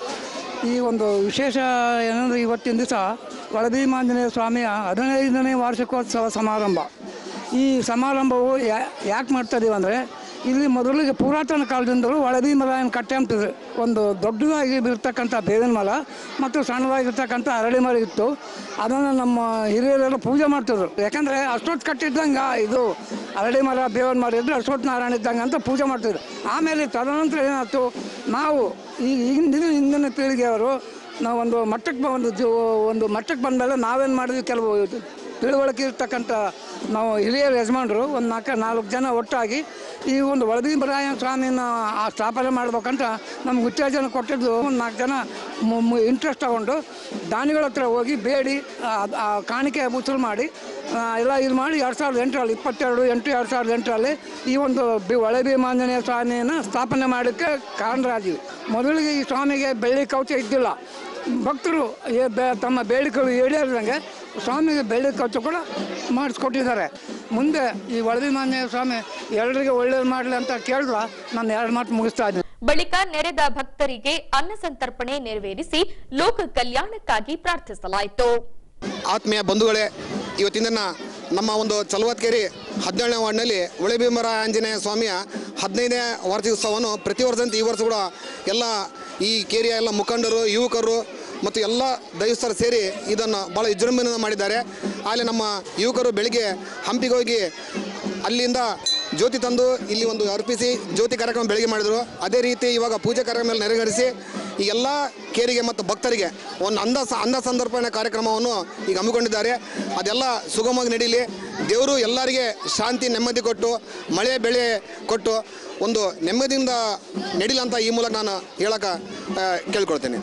ಈ ಒಂದು ವಿಶೇಷ ಏನಂದರೆ ಇವತ್ತಿನ ದಿವಸ ಒಳಭೀಮಾಂಜನೇಯ ಸ್ವಾಮಿಯ ಹದಿನೈದನೇ ವಾರ್ಷಿಕೋತ್ಸವ ಸಮಾರಂಭ ಈ ಸಮಾರಂಭವು ಯಾಕೆ ಮಾಡ್ತಾ ಇದೀವಿ ಅಂದರೆ ಇಲ್ಲಿ ಮೊದಲಿಗೆ ಪುರಾತನ ಕಾಲದಿಂದಲೂ ಒಳಭೀಮರಾಯನ ಕಟ್ಟೆ ಅಂತಿದ್ರು ಒಂದು ದೊಡ್ಡದಾಗಿ ಇರ್ತಕ್ಕಂಥ ಬೇವಿನ ಮರ ಮತ್ತು ಸಣ್ಣದಾಗಿರ್ತಕ್ಕಂಥ ಅರಳಿ ಮರ ಇತ್ತು ಅದನ್ನು ನಮ್ಮ ಹಿರಿಯರೆಲ್ಲ ಪೂಜೆ ಮಾಡ್ತಿದ್ರು ಯಾಕಂದರೆ ಅಷ್ಟೊತ್ತು ಕಟ್ಟಿದ್ದಂಗೆ ಇದು ಅರಳಿ ಮರ ಬೇವಿನ ಮರ ಇದ್ದರೆ ಅಶ್ವತ್ಥ ನಾರಾಯಣ ಇದ್ದಂಗೆ ಅಂತ ಪೂಜೆ ಮಾಡ್ತಿದ್ರು ಆಮೇಲೆ ತದನಂತರ ಏನಾಯ್ತು ನಾವು ಈ ಹಿಂದಿನ ಹಿಂದಿನ ಪೀಳಿಗೆಯವರು ನಾವೊಂದು ಮಟ್ಟಕ್ಕೆ ಬ- ಒಂದು ಜೀವ ಒಂದು ಮಟ್ಟಕ್ಕೆ ಬಂದಮೇಲೆ ನಾವೇನು ಮಾಡಿದ್ವಿ ಕೆಲವು ಇದು ತಿಳುವಳಿಕೆ ಇರ್ತಕ್ಕಂಥ ನಾವು ಹಿರಿಯರ ಯಜಮಾನರು ಒಂದು ನಾಲ್ಕು ನಾಲ್ಕು ಜನ ಒಟ್ಟಾಗಿ ಈ ಒಂದು ಒಳಭೀಮರಾಯ ಸ್ವಾಮಿನ ಆ ಸ್ಥಾಪನೆ ಮಾಡ್ಬೇಕಂತ ನಮ್ಗೆ ಉತ್ತೇಜನ ಕೊಟ್ಟಿದ್ದು ಒಂದು ನಾಲ್ಕು ಜನ ಇಂಟ್ರೆಸ್ಟ್ ತಗೊಂಡು ದಾನಿಗಳ ಹತ್ರ ಹೋಗಿ ಬೇಡಿ ಆ- ಆ ಕಾಣಿಕೆ ವಸೂಲು ಮಾಡಿ ಆ, ಎಲ್ಲ ಇದು ಮಾಡಿ ಎರಡು ಸಾವಿರದ ಎಂಟರಲ್ಲಿ ಇಪ್ಪತ್ತೆರಡು ಎಂಟು ಎರಡು ಸಾವಿರದ ಎಂಟರಲ್ಲಿ ಈ ಒಂದು ಬಿ ಒಳೆ ಭೀಮಾಂಜನೇಯ ಸ್ವಾಮಿಯನ್ನು ಸ್ಥಾಪನೆ ಮಾಡೋಕ್ಕೆ ಕಾರಣರಾದೀವಿ ಮೊದಲಿಗೆ ಈ ಸ್ವಾಮಿಗೆ ಬೆಳ್ಳಿ ಕವಚ ಇದ್ದಿಲ್ಲ ಭಕ್ತರು ಏ- ಬೆ- ತಮ್ಮ ಬೇಡಿಕೆಗಳು ಈಡೇರಿದಂಗೆ ಸ್ವಾಮಿಗೆ ಬೆಳ್ಳಿ ಕವಚ ಕೂಡ ಮಾಡಿಸ್ಕೊಟ್ಟಿದ್ದಾರೆ ಮುಂದೆ ಈ ಒಳಭೀಮಾಂಜನೇಯ ಸ್ವಾಮಿ ಎಲ್ಲರಿಗೆ ಒಳ್ಳೇದು ಮಾಡಲಿ ಅಂತ ಕೇಳಿದ್ರೆ ನಾನು ಎರಡು ಮಾತು ಮುಗಿಸ್ತಾ ಇದ್ದೀನಿ ಬಳಿಕ ನೆರೆದ ಭಕ್ತರಿಗೆ ಅನ್ನ ಸಂತರ್ಪಣೆ ನೆರವೇರಿಸಿ ಲೋಕ ಕಲ್ಯಾಣಕ್ಕಾಗಿ ಪ್ರಾರ್ಥಿಸಲಾಯಿತು ಆತ್ಮೀಯ ಬಂಧುಗಳೇ ಇವತ್ತಿನ ದಿನ ನಮ್ಮ ಒಂದು ಚಲವತ್ಕೇರಿ ಹದಿನೇಳನೇ ವಾರ್ಡ್ನಲ್ಲಿ ಒಳೆಭೀಮರ ಆಂಜನೇಯ ಸ್ವಾಮಿಯ ಹದಿನೈದನೇ ವಾರ್ಷಿಕೋತ್ಸವವನ್ನು ಪ್ರತಿ ವರ್ಷದಂತೆ ಈ ವರ್ಷ ಕೂಡ ಎಲ್ಲ ಈ ಕೇರಿಯ ಎಲ್ಲ ಮುಖಂಡರು ಯುವಕರು ಮತ್ತು ಎಲ್ಲ ದೈವಸ್ಥರು ಸೇರಿ ಇದನ್ನು ಭಾಳ ವಿಜೃಂಭಣೆಯಿಂದ ಮಾಡಿದ್ದಾರೆ ಅಲ್ಲಿ ನಮ್ಮ ಯುವಕರು ಬೆಳಿಗ್ಗೆ ಹಂಪಿಗೆ ಹೋಗಿ ಅಲ್ಲಿಂದ ಜ್ಯೋತಿ ತಂದು ಇಲ್ಲಿ ಒಂದು ಅರ್ಪಿಸಿ ಜ್ಯೋತಿ ಕಾರ್ಯಕ್ರಮ ಬೆಳಿಗ್ಗೆ ಮಾಡಿದರು ಅದೇ ರೀತಿ ಇವಾಗ ಪೂಜೆ ಕಾರ್ಯಕ್ರಮ ನೆರವೇರಿಸಿ ಈ ಎಲ್ಲ ಕೇರಿಗೆ ಮತ್ತು ಭಕ್ತರಿಗೆ ಒಂದು ಅಂದ ಅನ್ನ ಸಂದರ್ಪಣೆ ಕಾರ್ಯಕ್ರಮವನ್ನು ಈಗ ಹಮ್ಮಿಕೊಂಡಿದ್ದಾರೆ ಅದೆಲ್ಲ ಸುಗಮವಾಗಿ ನಡೀಲಿ ದೇವರು ಎಲ್ಲರಿಗೆ ಶಾಂತಿ ನೆಮ್ಮದಿ ಕೊಟ್ಟು ಮಳೆ ಬೆಳೆ ಕೊಟ್ಟು ಒಂದು ನೆಮ್ಮದಿಯಿಂದ ನಡೀಲಿ ಅಂತ ಈ ಮೂಲಕ ನಾನು ಹೇಳಕ್ಕೆ ಆ, ಕೇಳ್ಕೊಳ್ತೇನೆ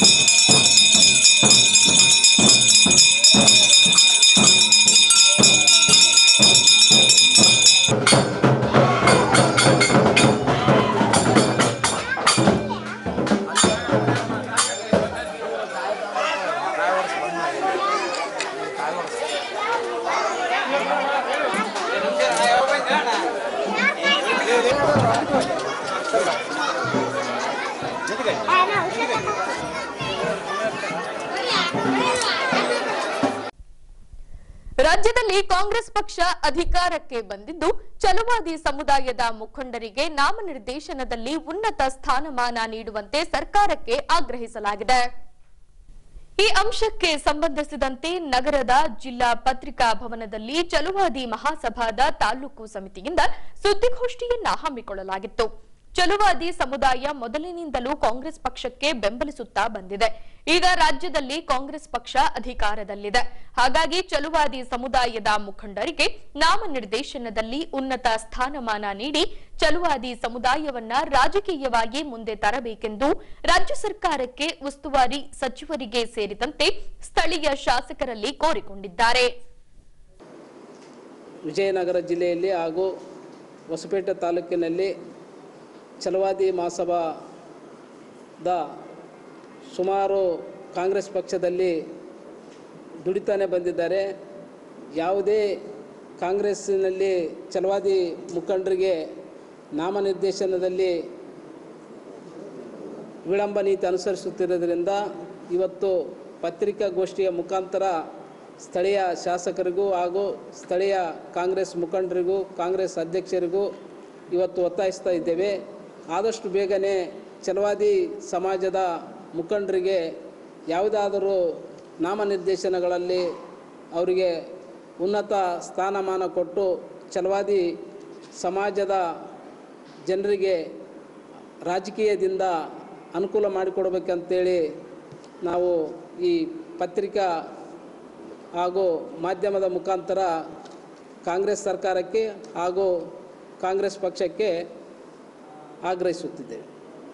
ರಾಜ್ಯದಲ್ಲಿ ಕಾಂಗ್ರೆಸ್ ಪಕ್ಷ ಅಧಿಕಾರಕ್ಕೆ ಬಂದಿದ್ದು ಚಲವಾದಿ ಸಮುದಾಯದ ಮುಖಂಡರಿಗೆ ನಾಮನಿರ್ದೇಶನದಲ್ಲಿ ಉನ್ನತ ಸ್ಥಾನಮಾನ ನೀಡುವಂತೆ ಸರ್ಕಾರಕ್ಕೆ ಆಗ್ರಹಿಸಲಾಗಿದೆ ಈ ಅಂಶಕ್ಕೆ ಸಂಬಂಧಿಸಿದಂತೆ ನಗರದ ಜಿಲ್ಲಾ ಪತ್ರಿಕಾ ಭವನದಲ್ಲಿ ಚಲುವಾದಿ ಮಹಾಸಭಾದ ತಾಲೂಕು ಸಮಿತಿಯಿಂದ ಸುದ್ದಿಗೋಷ್ಠಿಯನ್ನ ಹಮ್ಮಿಕೊಳ್ಳಲಾಗಿತ್ತು ಚಲುವಾದಿ ಸಮುದಾಯ ಮೊದಲಿನಿಂದಲೂ ಕಾಂಗ್ರೆಸ್ ಪಕ್ಷಕ್ಕೆ ಬೆಂಬಲಿಸುತ್ತಾ ಬಂದಿದೆ ಈಗ ರಾಜ್ಯದಲ್ಲಿ ಕಾಂಗ್ರೆಸ್ ಪಕ್ಷ ಅಧಿಕಾರದಲ್ಲಿದೆ ಹಾಗಾಗಿ ಚಲುವಾದಿ ಸಮುದಾಯದ ಮುಖಂಡರಿಗೆ ನಾಮನಿರ್ದೇಶನದಲ್ಲಿ ಉನ್ನತ ಸ್ಥಾನಮಾನ ನೀಡಿ ಚಲುವಾದಿ ಸಮುದಾಯವನ್ನ ರಾಜಕೀಯವಾಗಿ ಮುಂದೆ ತರಬೇಕೆಂದು ರಾಜ್ಯ ಸರ್ಕಾರಕ್ಕೆ ಉಸ್ತುವಾರಿ ಸಚಿವರಿಗೆ ಸೇರಿದಂತೆ ಸ್ಥಳೀಯ ಶಾಸಕರಲ್ಲಿ ಕೋರಿಕೊಂಡಿದ್ದಾರೆ ವಿಜಯನಗರ ಜಿಲ್ಲೆಯಲ್ಲಿ ಹಾಗೂ ಹೊಸಪೇಟೆ ತಾಲೂಕಿನಲ್ಲಿ ಛಲವಾದಿ ಮಹಾಸಭಾದ ಸುಮಾರು ಕಾಂಗ್ರೆಸ್ ಪಕ್ಷದಲ್ಲಿ ದುಡಿತಾನೆ ಬಂದಿದ್ದಾರೆ ಯಾವುದೇ ಕಾಂಗ್ರೆಸ್ಸಿನಲ್ಲಿ ಛಲವಾದಿ ಮುಖಂಡರಿಗೆ ನಾಮನಿರ್ದೇಶನದಲ್ಲಿ ವಿಳಂಬ ನೀತಿ ಅನುಸರಿಸುತ್ತಿರೋದ್ರಿಂದ ಇವತ್ತು ಪತ್ರಿಕಾಗೋಷ್ಠಿಯ ಮುಖಾಂತರ ಸ್ಥಳೀಯ ಶಾಸಕರಿಗೂ ಹಾಗೂ ಸ್ಥಳೀಯ ಕಾಂಗ್ರೆಸ್ ಮುಖಂಡರಿಗೂ ಕಾಂಗ್ರೆಸ್ ಅಧ್ಯಕ್ಷರಿಗೂ ಇವತ್ತು ಒತ್ತಾಯಿಸ್ತಾ ಇದ್ದೇವೆ ಆದಷ್ಟು ಬೇಗನೆ ಛಲವಾದಿ ಸಮಾಜದ ಮುಖಂಡರಿಗೆ ಯಾವುದಾದರೂ ನಾಮನಿರ್ದೇಶನಗಳಲ್ಲಿ ಅವರಿಗೆ ಉನ್ನತ ಸ್ಥಾನಮಾನ ಕೊಟ್ಟು ಛಲವಾದಿ ಸಮಾಜದ ಜನರಿಗೆ ರಾಜಕೀಯದಿಂದ ಅನುಕೂಲ ಮಾಡಿಕೊಡ್ಬೇಕಂತೇಳಿ ನಾವು ಈ ಪತ್ರಿಕಾ ಹಾಗೂ ಮಾಧ್ಯಮದ ಮುಖಾಂತರ ಕಾಂಗ್ರೆಸ್ ಸರ್ಕಾರಕ್ಕೆ ಹಾಗೂ ಕಾಂಗ್ರೆಸ್ ಪಕ್ಷಕ್ಕೆ ಆಗ್ರಹಿಸುತ್ತಿದ್ದೇವೆ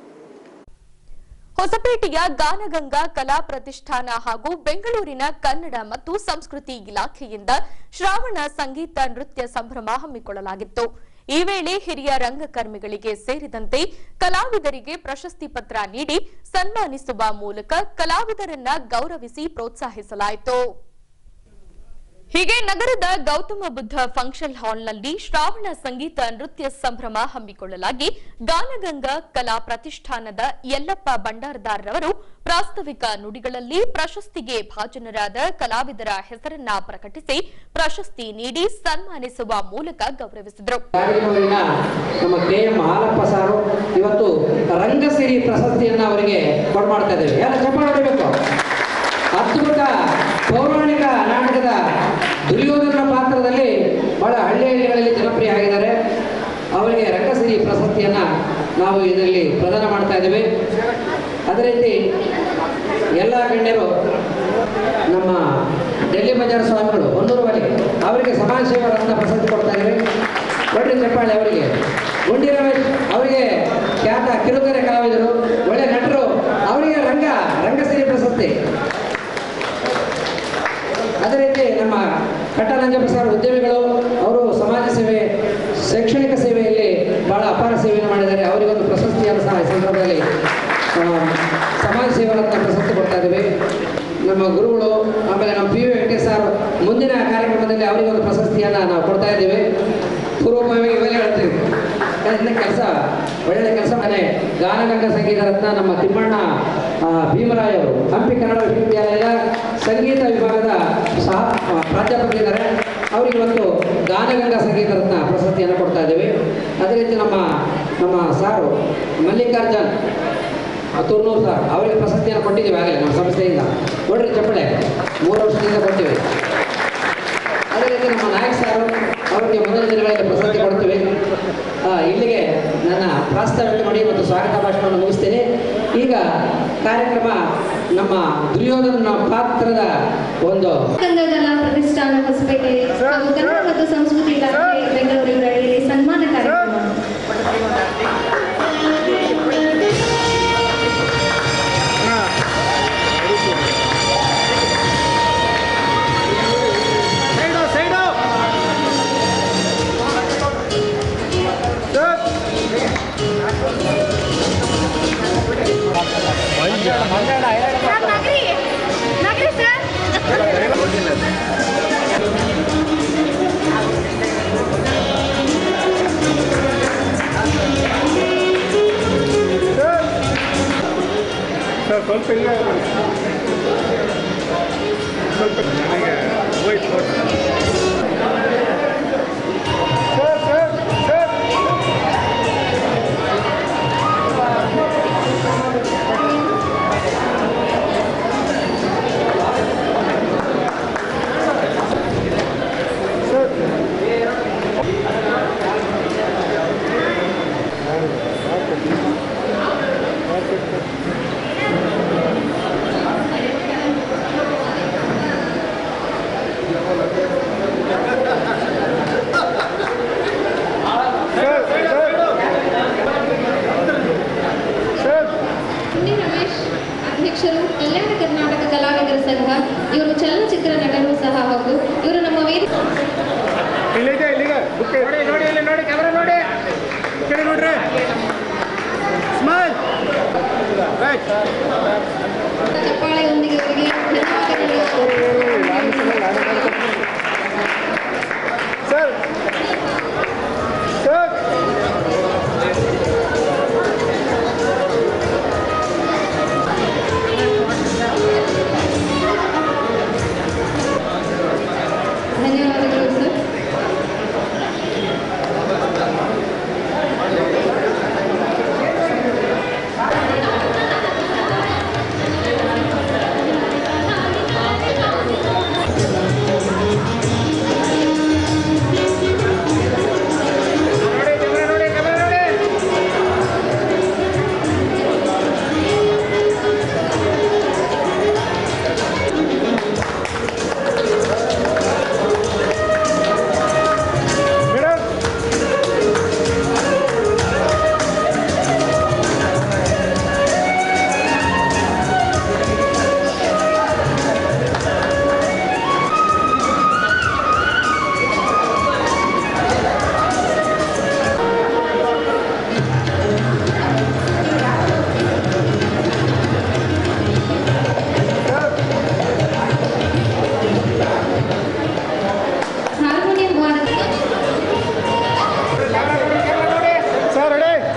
ಹೊಸಪೇಟೆಯ ಗಾನಗಂಗಾ ಕಲಾ ಪ್ರತಿಷ್ಠಾನ ಹಾಗೂ ಬೆಂಗಳೂರಿನ ಕನ್ನಡ ಮತ್ತು ಸಂಸ್ಕೃತಿ ಇಲಾಖೆಯಿಂದ ಶ್ರಾವಣ ಸಂಗೀತ ನೃತ್ಯ ಸಂಭ್ರಮ ಹಮ್ಮಿಕೊಳ್ಳಲಾಗಿತ್ತು ಈ ವೇಳೆ ಹಿರಿಯ ರಂಗಕರ್ಮಿಗಳಿಗೆ ಸೇರಿದಂತೆ ಕಲಾವಿದರಿಗೆ ಪ್ರಶಸ್ತಿ ಪತ್ರ ನೀಡಿ ಸನ್ಮಾನಿಸುವ ಮೂಲಕ ಕಲಾವಿದರನ್ನ ಗೌರವಿಸಿ ಪ್ರೋತ್ಸಾಹಿಸಲಾಯಿತು ಹೀಗೆ ನಗರದ ಗೌತಮ ಬುದ್ಧ ಫಂಕ್ಷನ್ ಹಾಲ್ನಲ್ಲಿ ಶ್ರಾವಣ ಸಂಗೀತ ನೃತ್ಯ ಸಂಭ್ರಮ ಹಮ್ಮಿಕೊಳ್ಳಲಾಗಿ ಗಾನಗಂಗಾ ಕಲಾ ಪ್ರತಿಷ್ಠಾನದ ಯಲ್ಲಪ್ಪ ಭಂಡಾರದಾರ್ರವರು ಪ್ರಾಸ್ತಾವಿಕ ನುಡಿಗಳಲ್ಲಿ ಪ್ರಶಸ್ತಿಗೆ ಭಾಜನರಾದ ಕಲಾವಿದರ ಹೆಸರನ್ನ ಪ್ರಕಟಿಸಿ ಪ್ರಶಸ್ತಿ ನೀಡಿ ಸನ್ಮಾನಿಸುವ ಮೂಲಕ ಗೌರವಿಸಿದರು ಕಾರ್ಯಕ್ರಮದಿಂದ ನಮ್ಮ ಕೆ ಎಂ ಹಾಲಪ್ಪ ಸಾರು ಇವತ್ತು ರಂಗಸಿರಿ ಪ್ರಶಸ್ತಿಯನ್ನು ಅವರಿಗೆ ಕೊಡ್ಮಾಡ್ತಾ ಇದ್ದೇವೆ ಎಲ್ಲ ಚಪ್ಪಾಳೆ ಹೊಡಿಬೇಕು ಅದ್ಭುತ ಪೌರಾಣಿಕ ನಾಟಕದ ದುರ್ಯೋಧನ ಪಾತ್ರದಲ್ಲಿ ಬಹಳ ಹಳ್ಳಿ ಹಳ್ಳಿಗಳಲ್ಲಿ ಜನಪ್ರಿಯ ಆಗಿದ್ದಾರೆ ಅವರಿಗೆ ರಂಗಸಿರಿ ಪ್ರಶಸ್ತಿಯನ್ನು ನಾವು ಇದರಲ್ಲಿ ಪ್ರದಾನ ಮಾಡ್ತಾ ಇದ್ದೇವೆ ಅದೇ ರೀತಿ ಎಲ್ಲ ಗಣ್ಯರು ನಮ್ಮ ಡೆಲ್ಲಿ ಬಜಾರ್ ಸ್ವಾಮಿಗಳು ಹೊನ್ನೂರು ಬಲಿ ಅವರಿಗೆ ಸಮಾಜ ಸೇವಾ ರತ್ನ ಪ್ರಶಸ್ತಿ ಕೊಡ್ತಾ ಇದ್ದಾರೆ ಒಳ್ಳೆ ಚಪ್ಪಾಳೆ ಅವರಿಗೆ ಗುಂಡಿ ರಮೇಶ್ ಅವರಿಗೆ ಖ್ಯಾತ ಕಿರುತೆರೆ ಕಲಾವಿದರು ಒಳ್ಳೆ ನಟರು ಅವರಿಗೆ ರಂಗ ರಂಗಸಿರಿ ಪ್ರಶಸ್ತಿ ಅದೇ ರೀತಿ ನಮ್ಮ ಕಟ್ಟನಂಜಪ್ರಸಾರ ಉದ್ಯಮಿಗಳು ಅವರು ಸಮಾಜ ಸೇವೆ ಶೈಕ್ಷಣಿಕ ಸೇವೆಯಲ್ಲಿ ಬಹಳ ಅಪಾರ ಸೇವೆಯನ್ನು ಮಾಡಿದ್ದಾರೆ ಅವರಿಗೊಂದು ಪ್ರಶಸ್ತಿಯನ್ನು ಸಹ ಈ ಸಂದರ್ಭದಲ್ಲಿ ಆ, ಸಮಾಜ ಸೇವಾ ರತ್ನ ಪ್ರಶಸ್ತಿ ಕೊಡ್ತಾ ಇದ್ದೇವೆ ನಮ್ಮ ಗುರುಗಳು ಆಮೇಲೆ ನಮ್ಮ ಪಿ ವಿ ವೆಂಕಟೇಶ್ ಸರ್ ಮುಂದಿನ ಕಾರ್ಯಕ್ರಮದಲ್ಲಿ ಅವರಿಗೊಂದು ಪ್ರಶಸ್ತಿಯನ್ನು ನಾವು ಕೊಡ್ತಾ ಇದ್ದೇವೆ ಪೂರ್ವಭಾವಿ ಇವೆಲ್ಲ ಹೇಳ್ತೀವಿ ಯಾಕಂದ್ರೆ ಕೆಲಸ ಒಳ್ಳೆ ಕೆಲಸ ಮನೆ ಗಾನಗಂಗಾ ಸಂಗೀತ ರತ್ನ ನಮ್ಮ ತಿಮ್ಮಣ್ಣ ಆ, ಭೀಮರಾಯ್ ಅವರು ಹಂಪಿ ಕನ್ನಡ ವಿಶ್ವವಿದ್ಯಾಲಯದ ಸಂಗೀತ ವಿಭಾಗದ ಸಹ ಆ, ಪ್ರಾಧ್ಯಾಪಕರಿದ್ದಾರೆ ಅವರಿಗೆ ಇವತ್ತು ಗಾನಗಂಗಾ ಸಂಗೀತ ರತ್ನ ಪ್ರಶಸ್ತಿಯನ್ನು ಕೊಡ್ತಾ ಇದ್ದೇವೆ ಅದೇ ರೀತಿ ನಮ್ಮ ನಮ್ಮ ಸಾರು ಮಲ್ಲಿಕಾರ್ಜುನ್ ತುರ್ನೂರು ಸರ್ ಅವರಿಗೆ ಪ್ರಶಸ್ತಿಯನ್ನು ಕೊಟ್ಟಿದ್ದೀವಿ ಆಗಲೇ ನಮ್ಮ ಸಂಸ್ಥೆಯಿಂದ ನೋಡ್ರಿ ಚಪ್ಪಳೆ ಮೂರು ವರ್ಷದಿಂದ ಕೊಡ್ತೀವಿ ಅದೇ ರೀತಿ ನಮ್ಮ ನಾಯಕ್ ಸಾರು ಅವರಿಗೆ ಮುಂದಿನ ದಿನಗಳಲ್ಲಿ ಪ್ರಶಸ್ತಿ ಕೊಡ್ತೀವಿ ಆ, ಇಲ್ಲಿಗೆ ನನ್ನ ಪ್ರಾಸ್ತಾವಿಕ ಮಾಡಿ ಮತ್ತು ಸ್ವಾಗತ ಭಾಷಣವನ್ನು ಮುಗಿಸ್ತೇನೆ ಈಗ ಕಾರ್ಯಕ್ರಮ ನಮ್ಮ ದುರ್ಯೋಧನ ಪಾತ್ರದ ಒಂದು ಕನ್ನಡ ಪ್ರತಿಷ್ಠಾನ ಹೊಸಪೇಟೆ ಹಾಗೂ ಕನ್ನಡ ಮತ್ತು ಸಂಸ್ಕೃತಿ ಇಲಾಖೆ ಬೆಂಗಳೂರು ಇವರಲ್ಲಿ ಸನ್ಮಾನ ಕಾರ್ಯಕ್ರಮ ಸರ್ ಸ್ವಲ್ಪ ಇಲ್ಲ ಸ್ವಲ್ಪ ನನಗೆ ವೈಟ್ ಸರ್ ಸರ್ ಸರ್ ಗುಂಡಿ ರಮೇಶ್ ಅಧ್ಯಕ್ಷರು ಕಲ್ಯಾಣ ಕರ್ನಾಟಕ ಕಲಾವಿದರ ಸಂಘ ಇವರು ಚಲನಚಿತ್ರ ನಟರು ಸಹ ಹಾಗೂ ಇವರು ನಮ್ಮ ವೇದಿಕೆ ಇಲ್ಲಿದೆ ಇಲ್ಲಿದೆ ಬುಕ್ ನೋಡಿ ನೋಡಿ ಇಲ್ಲಿ ನೋಡಿ ಕ್ಯಾಮ್ರಾ ನೋಡಿ ಈ ಕಡೆ ನೋಡ್ರಿ ಸ್ಮೈಲ್ ರೈಟ್ ಚಪ್ಪಾಳೆಯೊಂದಿಗೆ ಅವರಿಗೆ ಧನ್ಯವಾದಗಳು ಸರ್ ಸರ್ ಧನ್ಯವಾದಗಳು ಸರ್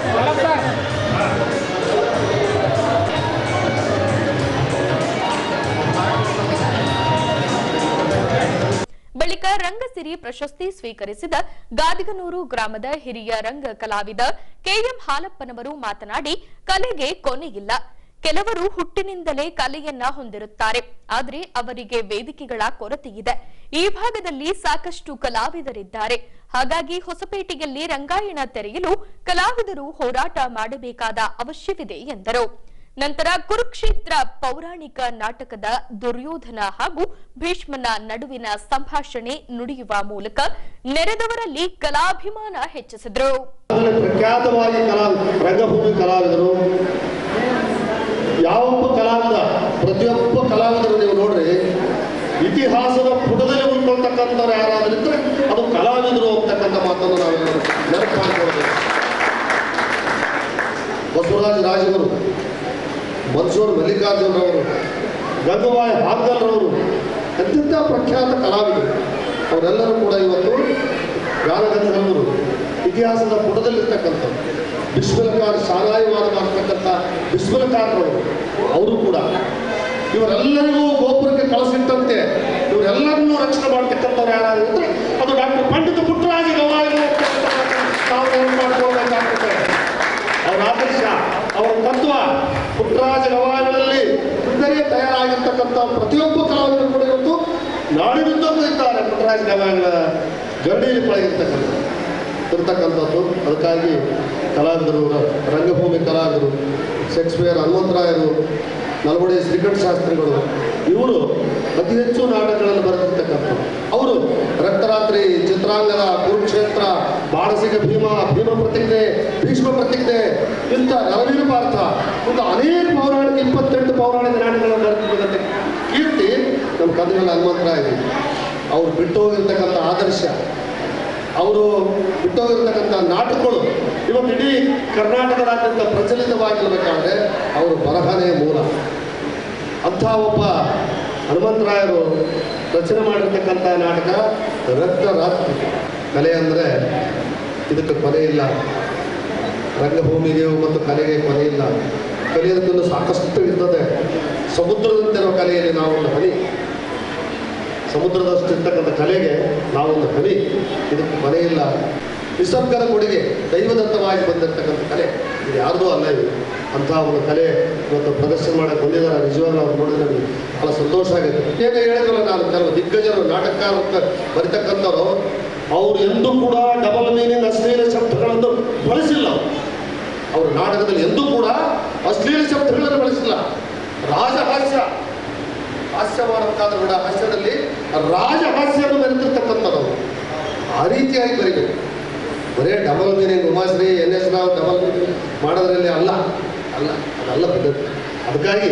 ಬಳಿಕ ರಂಗಸಿರಿ ಪ್ರಶಸ್ತಿ ಸ್ವೀಕರಿಸಿದ ಗಾದಿಗನೂರು ಗ್ರಾಮದ ಹಿರಿಯ ರಂಗ ಕಲಾವಿದ ಕೆಎಂ ಹಾಲಪ್ಪನವರು ಮಾತನಾಡಿ ಕಲೆಗೆ ಕೊನೆಯಿಲ್ಲ ಕೆಲವರು ಹುಟ್ಟಿನಿಂದಲೇ ಕಲೆಯನ್ನ ಹೊಂದಿರುತ್ತಾರೆ ಆದರೆ ಅವರಿಗೆ ವೇದಿಕೆಗಳ ಕೊರತೆಯಿದೆ ಈ ಭಾಗದಲ್ಲಿ ಸಾಕಷ್ಟು ಕಲಾವಿದರಿದ್ದಾರೆ ಹಾಗಾಗಿ ಹೊಸಪೇಟೆಯಲ್ಲಿ ರಂಗಾಯಣ ತೆರೆಯಲು ಕಲಾವಿದರು ಹೋರಾಟ ಮಾಡಬೇಕಾದ ಅವಶ್ಯವಿದೆ ಎಂದರು ನಂತರ ಕುರುಕ್ಷೇತ್ರ ಪೌರಾಣಿಕ ನಾಟಕದ ದುರ್ಯೋಧನ ಹಾಗೂ ಭೀಷ್ಮನ ನಡುವಿನ ಸಂಭಾಷಣೆ ನುಡಿಯುವ ಮೂಲಕ ನೆರೆದವರಲ್ಲಿ ಕಲಾಭಿಮಾನ ಹೆಚ್ಚಿಸಿದರು ಅದರಲ್ಲಿ ಪ್ರಖ್ಯಾತವಾಗಿ ಕಲಾ ರಂಗಭೂಮಿ ಕಲಾವಿದರು ಯಾವೊಬ್ಬ ಕಲಾವಿದ ಪ್ರತಿಯೊಬ್ಬ ಕಲಾವಿದರು ನೀವು ನೋಡ್ರಿ ಇತಿಹಾಸದ ಪುಟದಲ್ಲಿ ಉಳ್ಕೊಳ್ತಕ್ಕಂಥವ್ರು ಯಾರಾದ್ರೂ ಇದ್ರೆ ಅದು ಕಲಾವಿದರು ಅಂತಕ್ಕಂಥ ಮಾತನ್ನು ನಾವು ನೆನಪು ಮಾಡಿಕೊಳ್ಬೇಕು ಬಸವರಾಜ ರಾಜವರು ಮನ್ಸೂರ್ ಮಲ್ಲಿಕಾರ್ಜುನರವರು ಗಂಗವಾಯ್ ಹಾಲ್ಗಲ್ರವರು ಅತ್ಯಂತ ಪ್ರಖ್ಯಾತ ಕಲಾವಿದರು ಅವರೆಲ್ಲರೂ ಕೂಡ ಇವತ್ತು ಗಾನಗಂಧರ್ವರು ಇತಿಹಾಸದ ಪುಟದಲ್ಲಿರ್ತಕ್ಕಂಥವ್ರು ಬಿಸ್ಮಿಲಕಾರ್ ಶಾಲಾಯವಾದ ಮಾಡ್ತಕ್ಕಂಥ ಬಿಸ್ಮಿಲಕಾರರವರು ಅವರು ಕೂಡ ಇವರೆಲ್ಲರಿಗೂ ಗೋಪುರಕ್ಕೆ ಕಳಿಸಿಟ್ಟಂತೆ ಇವರೆಲ್ಲರನ್ನೂ ರಕ್ಷಣೆ ಮಾಡ್ತಕ್ಕಂಥವ್ರು ಯಾರಾದ್ರು ಇದ್ರೆ ಅದು ಡಾಕ್ಟರ್ ಪಂಡಿತ ಪುಟ್ಟರಾಜ ಗವಾಯಿಗಳು ನಾವು ನೆನಪು ಮಾಡ್ಕೊಳ್ಬೇಕಾಗ್ತದೆ ಅವರ ಆದರ್ಶ ಅವರ ತತ್ವ ಪುಟ್ಟರಾಜ ಗವಾಯಿಗಳಲ್ಲಿ ಹಿಂದೆಯೇ ತಯಾರಾಗಿರ್ತಕ್ಕಂಥ ಪ್ರತಿಯೊಬ್ಬ ಕಲಾವಿದರು ಕೂಡ ಇವತ್ತು ನಾಡಿನುದ್ದಕ್ಕೂ ಇದ್ದಾರೆ ಪುಟ್ಟರಾಜ ಗವಾಯಿಗಳ ಗರಡಿಯಲ್ಲಿ ಪಳಗಿರ್ತಕ್ಕಂಥ ಇರ್ತಕ್ಕಂಥದ್ದು ಅದಕ್ಕಾಗಿ ಕಲಾವಿದರು ರಂಗಭೂಮಿ ಕಲಾವಿದರು ಶೇಕ್ಸ್ಪಿಯರ್ ಹನುಮಂತರಾಯರು ನಲ್ವಡಿ ಶ್ರೀಕಂಠ ಶಾಸ್ತ್ರಿಗಳು ಇವರು ಅತಿ ಹೆಚ್ಚು ನಾಟಕಗಳನ್ನು ಬರೆದಿರ್ತಕ್ಕಂಥದ್ದು ಅವರು ರಕ್ತರಾತ್ರಿ ಚಿತ್ರಾಂಗದ ಕುರುಕ್ಷೇತ್ರ ಬಾಣಸಿಗ ಭೀಮ ಭೀಮ ಪ್ರತಿಜ್ಞೆ ಭೀಷ್ಮ ಪ್ರತಿಜ್ಞೆ ಇಂಥ ನರವೀರ ಭಾರತ ಇಂಥ ಅನೇಕ ಪೌರಾಣಿಕ ಇಪ್ಪತ್ತೆಂಟು ಪೌರಾಣಿಕ ನಾಟಕಗಳನ್ನು ಬರೆದಿರ್ತಕ್ಕಂಥ ಕೀರ್ತಿ ನಮ್ಮ ಕನ್ನಡ ಹನುಮಂತರಾಯರು ಅವ್ರು ಬಿಟ್ಟು ಹೋಗಿರ್ತಕ್ಕಂಥ ಆದರ್ಶ ಅವರು ಬಿಟ್ಟೋಗಿರ್ತಕ್ಕಂಥ ನಾಟಕಗಳು ಇವತ್ತು ಇಡೀ ಕರ್ನಾಟಕದಾದ್ಯಂತ ಪ್ರಚಲಿತವಾಗಿರಬೇಕಾದ್ರೆ ಅವರು ಬರಹನೇ ಮೂಲ ಅಂಥ ಒಬ್ಬ ಹನುಮಂತರಾಯರು ರಚನೆ ಮಾಡಿರ್ತಕ್ಕಂಥ ನಾಟಕ ರಕ್ತ ರಾತ್ರಿ ಕಲೆ ಅಂದರೆ ಇದಕ್ಕೆ ಕೊನೆ ಇಲ್ಲ ರಂಗಭೂಮಿಗೆ ಮತ್ತು ಕಲೆಗೆ ಕೊನೆ ಇಲ್ಲ ಕಲಿಯೋದಕ್ಕೂ ಸಾಕಷ್ಟು ಇರ್ತದೆ ಸಮುದ್ರದಂತಿರೋ ಕಲೆಯಲ್ಲಿ ನಾವು ಒಂದು ಹನಿ ಸಮುದ್ರದಷ್ಟು ಇರ್ತಕ್ಕಂಥ ಕಲೆಗೆ ನಾವೊಂದು ಹನಿ ಇದಕ್ಕೆ ಕೊನೆ ಇಲ್ಲ ನಿಸರ್ಗದ ಕೊಡುಗೆ ದೈವದತ್ತವಾಗಿ ಬಂದಿರತಕ್ಕಂಥ ಕಲೆ ಇದು ಯಾರ್ದೂ ಅಲ್ಲ ಇದು ಅಂಥ ಒಂದು ಕಲೆ ಇವತ್ತು ಪ್ರದರ್ಶನ ಮಾಡಕ್ಕೆ ಬಂದಿದ್ದಾರೆ ನಿಜವಾಗ್ಲೂ ಅವ್ರು ನೋಡಿದ್ರೆ ನನಗೆ ಭಾಳ ಸಂತೋಷ ಆಗುತ್ತೆ ಹೇಗೆ ಹೇಳಿದ್ರಲ್ಲ ನಾನು ಕೆಲವು ದಿಗ್ಗಜರು ನಾಟಕಕಾರ ಬರಿತಕ್ಕಂಥವ್ರು ಅವ್ರು ಎಂದೂ ಕೂಡ ಡಬಲ್ ಮೀನಿಂಗ್ ಅಶ್ಲೀಲ ಶಬ್ದಗಳನ್ನು ಬಳಸಿಲ್ಲ ಅವರು ಅವ್ರ ನಾಟಕದಲ್ಲಿ ಎಂದೂ ಕೂಡ ಅಶ್ಲೀಲ ಶಬ್ದಗಳನ್ನು ಬಳಸಿಲ್ಲ ರಾಜಹಾಸ್ಯ ಹಾಸ್ಯ ಮಾಡಬೇಕಾದ್ರೂ ಕೂಡ ಹಾಸ್ಯದಲ್ಲಿ ರಾಜಹಾಸ್ಯವನ್ನು ಮೆರೆದಿರ್ತಕ್ಕಂಥದ್ದು ಆ ರೀತಿಯಾಗಿ ಬರೀಬೇಕು ಬರೇ double meaning Umashree N S Rao double meaning ಮಾಡೋದ್ರಲ್ಲಿ ಅಲ್ಲ ಅಲ್ಲ ಅದಲ್ಲ ಪದ್ಧತಿ ಅದಕ್ಕಾಗಿ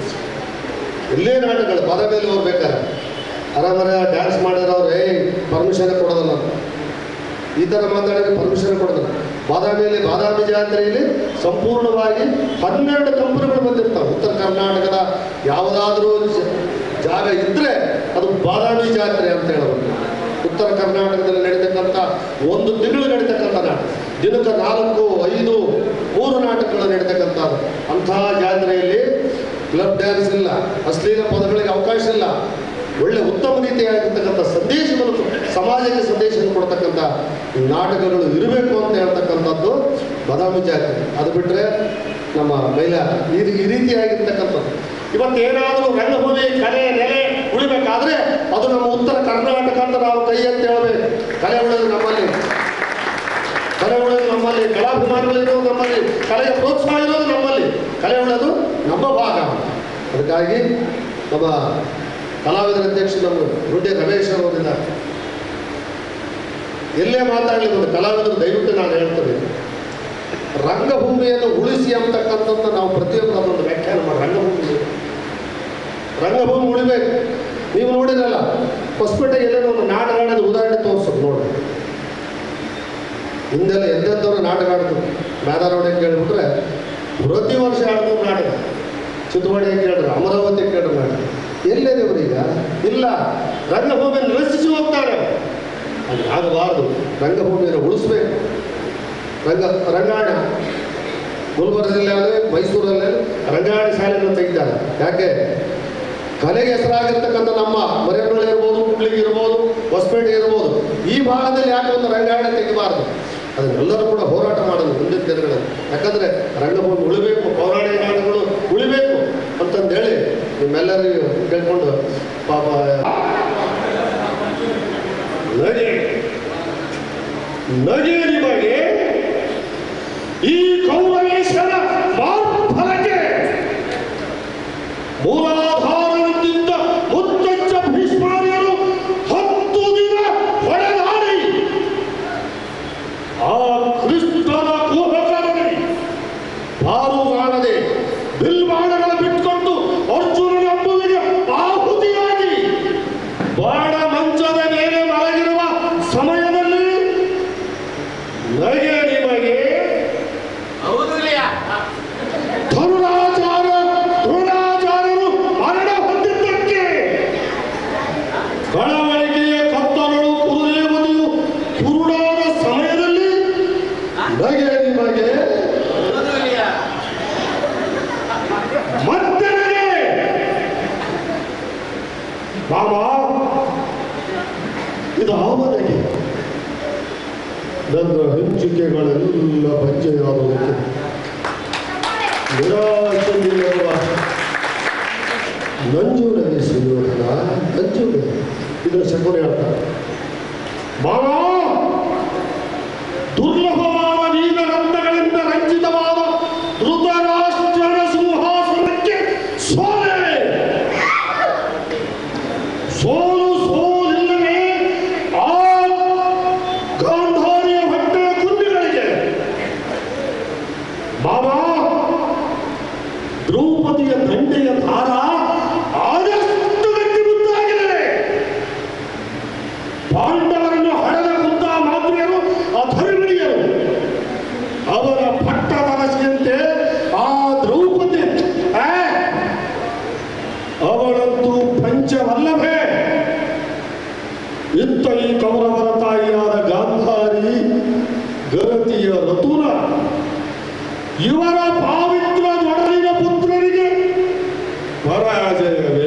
ಎಲ್ಲೇ ನಾಟಕಗಳು ಪದ ಮೇಲೆ ಹೋಗ್ಬೇಕಾರೆ ಅರಮರ ಡ್ಯಾನ್ಸ್ ಮಾಡಿರೋರು ಏ ಪರ್ಮಿಷನ್ ಕೊಡೋದಲ್ಲ ಅಂತ. ಈ ಥರ ಮಾತಾಡಿದ್ರೆ ಪರ್ಮಿಷನ್ ಕೊಡೋದಿಲ್ಲ ಬಾದಾಮಿಯಲ್ಲಿ ಬಾದಾಮಿ ಜಾತ್ರೆಯಲ್ಲಿ ಸಂಪೂರ್ಣವಾಗಿ ಹನ್ನೆರಡು ಕಂಪನಿಗಳು ಬಂದಿರ್ತಾವೆ ಉತ್ತರ ಕರ್ನಾಟಕದ ಯಾವುದಾದ್ರೂ ಜ- ಜಾಗ ಇದ್ದರೆ ಅದು ಬಾದಾಮಿ ಜಾತ್ರೆ ಅಂತ ಹೇಳಬಹುದು ಉತ್ತರ ಕರ್ನಾಟಕದಲ್ಲಿ ನಡೀತಕ್ಕಂಥ ಒಂದು ತಿಂಗಳು ನಡೀತಕ್ಕಂಥ ನಾಟಕ ದಿನಕ್ಕೆ ನಾಲ್ಕು ಐದು ಮೂರು ನಾಟಕಗಳು ನಡೀತಕ್ಕಂಥದ್ದು ಅಂತಹ ಜಾತ್ರೆಯಲ್ಲಿ ಕ್ಲಬ್ ಡ್ಯಾನ್ಸ್ ಇಲ್ಲ ಅಶ್ಲೀಲ ಪದಗಳಿಗೆ ಅವಕಾಶ ಇಲ್ಲ ಒಳ್ಳೆ ಉತ್ತಮ ರೀತಿಯಾಗಿರ್ತಕ್ಕಂಥ ಸಂದೇಶವನ್ನು ಸಮಾಜಕ್ಕೆ ಸಂದೇಶವನ್ನು ಕೊಡ್ತಕ್ಕಂಥ ನಾಟಕಗಳು ಇರಬೇಕು ಅಂತ ಹೇಳ್ತಕ್ಕಂಥದ್ದು ಬಾದಾಮಿ ಜಾತಿ ಅದು ಬಿಟ್ಟರೆ ನಮ್ಮ ಮಹಿಳಾ ಈ ರೀ- ಈ ರೀತಿಯಾಗಿರ್ತಕ್ಕಂಥದ್ದು ಇವತ್ತೇನಾದರೂ ರಂಗಭೂಮಿ ಕಲೆ ನೆಲೆ ಉಳಿಬೇಕಾದ್ರೆ ಅದು ನಮ್ಮ ಉತ್ತರ ಕರ್ನಾಟಕ ಅಂತ ನಾವು ಕೈ ಅಂತ ಹೇಳ್ಬೇಕು ಕಲೆ ಉಳಿದು ನಮ್ಮಲ್ಲಿ ಕಲೆ ಉಳಿದು ನಮ್ಮಲ್ಲಿ ಕಲಾಭಿಮಾನಿಗಳಿರೋದು ನಮ್ಮಲ್ಲಿ ಕಲೆಗೆ ಪ್ರೋತ್ಸಾಹ ಇರೋದು ನಮ್ಮಲ್ಲಿ ಕಲೆ ಉಳಿದು ನಮ್ಮ ಭಾಗ ಅದಕ್ಕಾಗಿ ನಮ್ಮ ಕಲಾವಿದರ ಅಧ್ಯಕ್ಷ ನಮ್ಮ ಗುಡ್ಡೆ ರಮೇಶ್ ಅವರಿದ್ದಾರೆ ಎಲ್ಲೇ ಮಾತಾಡಲಿ ಒಂದು ಕಲಾವಿದರು ದಯವಿಟ್ಟು ನಾನು ಹೇಳ್ತೇನೆ ರಂಗಭೂಮಿಯನ್ನು ಉಳಿಸಿ ಅಂತಕ್ಕಂಥದ್ದು ನಾವು ಪ್ರತಿಯೊಬ್ಬರು ಅದೊಂದು ವ್ಯಾಖ್ಯಾನ ಮಾಡಿ ರಂಗಭೂಮಿ ರಂಗಭೂಮಿ ಉಳಿಬೇಕು ನೀವು ನೋಡಿರಲ್ಲ ಹೊಸಪೇಟೆ ಎಲ್ಲೇನೋ ಒಂದು ನಾಟಕ ಆಡೋದು ಉದಾಹರಣೆ ತೋರಿಸೋದು ನೋಡಿ ಹಿಂದೆಲ್ಲ ಎಂತೆಂಥವ್ರು ನಾಟಕ ಆಡ್ತಾರೆ ಮೇದಾರೋಡೆ ಕೇಳಿಬಿಟ್ರೆ ಪ್ರತಿ ವರ್ಷ ಆಡ್ತಾರೆ ನಾಟಕ ಚಿತ್ರವಾಡಿ ಕೇಳಿದ್ರೆ ಅಮರಾವತಿ ಕೇಳಿದ್ರೆ ನಾಟಕ ಎಲ್ಲಿದೆ ಈಗ ಇಲ್ಲ ರಂಗಭೂಮಿ ನಶಿಸಿ ಹೋಗ್ತಾರೆ ಅದು ಆಗಬಾರ್ದು ರಂಗಭೂಮಿಯನ್ನು ಉಳಿಸ್ಬೇಕು ರಂಗ ರಂಗಾಯಣ ಗುಲ್ಬರ್ಗದಲ್ಲಿ ಆಗಲಿ ಮೈಸೂರಲ್ಲಿ ರಂಗಾಯಣ ಶಾಲೆಯನ್ನು ತೆಗಿತಾರೆ ಯಾಕೆ ಕಲೆಗೆ ಹೆಸರಾಗಿರ್ತಕ್ಕಂಥ ನಮ್ಮ ಮರೆಯನಹಳ್ಳಿ ಇರ್ಬೋದು ಹುಬ್ಳಿಗೆ ಇರ್ಬೋದು ಹೊಸಪೇಟೆ ಇರ್ಬೋದು ಈ ಭಾಗದಲ್ಲಿ ಯಾಕೆ ಒಂದು ರಂಗಾಯಣ ತೆಗಿಬಾರ್ದು ಅದನ್ನೆಲ್ಲರೂ ಕೂಡ ಹೋರಾಟ ಮಾಡೋದು ಮುಂದಿನ ದಿನಗಳಲ್ಲಿ ಯಾಕಂದ್ರೆ ರಂಗಭೂಮಿ ಉಳಿಬೇಕು ಪೌರಾಣಿಕ ನಾಟಕಗಳು ಉಳಿಬೇಕು ಅಂತಂದೇಳಿ ನಿಮ್ಮೆಲ್ಲರಿಗೂ ಕೇಳ್ಕೊಂಡು ಪಾಪ ನಗೆ ನಗೆ ನಿಮಗೆ ಈ ಕೌರವೇಶನ ಮಾರ್ಫಲಕ್ಕೆ ಮೂಲಾಧಾರದಿಂದ ಮುತ್ತಜ್ಜ ಭೀಷ್ಮಾರ್ಯರು ಹತ್ತು ದಿನ ಹೊಡೆದಾಡಿ ಆ ಕೃಷ್ಣನ ಕುಹಕರಲ್ಲಿ ಬಾರು ಮಾಡದೆ ಬಿಲ್ಬಾಣಗಳ ಬಿಟ್ಕೊಂಡು ಅರ್ಜುನನ ಅಂಬುವಿಗೆ ಆಹುತಿಯಾಗಿ ಬಾಣ ಮಂಚದ ಮೇಲೆ ಮಲಗಿರುವ ಸಮಯದಲ್ಲಿ ನಗೆ ನಿಮಗೆ ಧನುರಾಚಾರ ದ್ರೋಣಾಚಾರ್ಯರು ಮರಣ ಹೊಂದಿದ್ದಕ್ಕೆ ಕಳವಳಿಕೆಯ ಕತ್ತಲಳು ಕುರುದೇವತೆಯು ಕುರುಡಾದ ಸಮಯದಲ್ಲಿ ನಗೆ ನಿಮಗೆ ಮತ್ತೆ ನಗೆ ಮಾಮ ಇದಾವ ನಗೆ ನನ್ನ ಹಂಚಿಕೆಗಳೆಲ್ಲ ಬಂಜೆಯಾದದಕ್ಕೆ ನಿರಾಶೆಯಿಲ್ಲವ ನಂಜುಡಗೆ ಸುಯೋಧನ ನಂಜುಡೆ ಇದರ ಶಕುನಿ ಹೇಳ್ತಾರೆ ಮಾಮ ದುರ್ಲಭವಾದ ನೀಲರಂಧಗಳಿಂದ ರಂಜಿತವಾದ ಧೃತರಾಷ್ಟ್ರನ ಸಿಂಹಾಸನಕ್ಕೆ ಸೋಲೆ ಸೋಲು ಸೋಲಿಲ್ಲವೇ ಆ ಗಾಂಧಾರಿಯ ಹೊಟ್ಟೆಯ ಕುಂದಿಗಳಿಗೆ ಮಾಮ ದ್ರೌಪದಿಯ ದಂಡೆಯ ದಾರ ಆದಷ್ಟು ಗಟ್ಟಿ ಮುದ್ದಾಗಿದೆ ಪಾಂಡವರನ್ನು ಹಡೆದ ಮುದ್ದ ಮಾತೃಯರು ಅಧರ್ಮಿಣಿಯರು ಅವರ ಪಟ್ಟದರಸಿಯಂತೆ ಆ ದ್ರೌಪದಿ ಆ, ಅವಳಂತೂ ಪಂಚವಲ್ಲಭೆ ಇತ್ತ ಈ ಕೌರವರ ತಾಯಿಯಾದ ಗಾಂಧಾರಿ ಗರತಿಯ ರತುನ ಇವರ ಪಾವಿತ್ರ ದೊಡಲಿನ ಪುತ್ರರಿಗೆ ಪರಾಜಯವೇ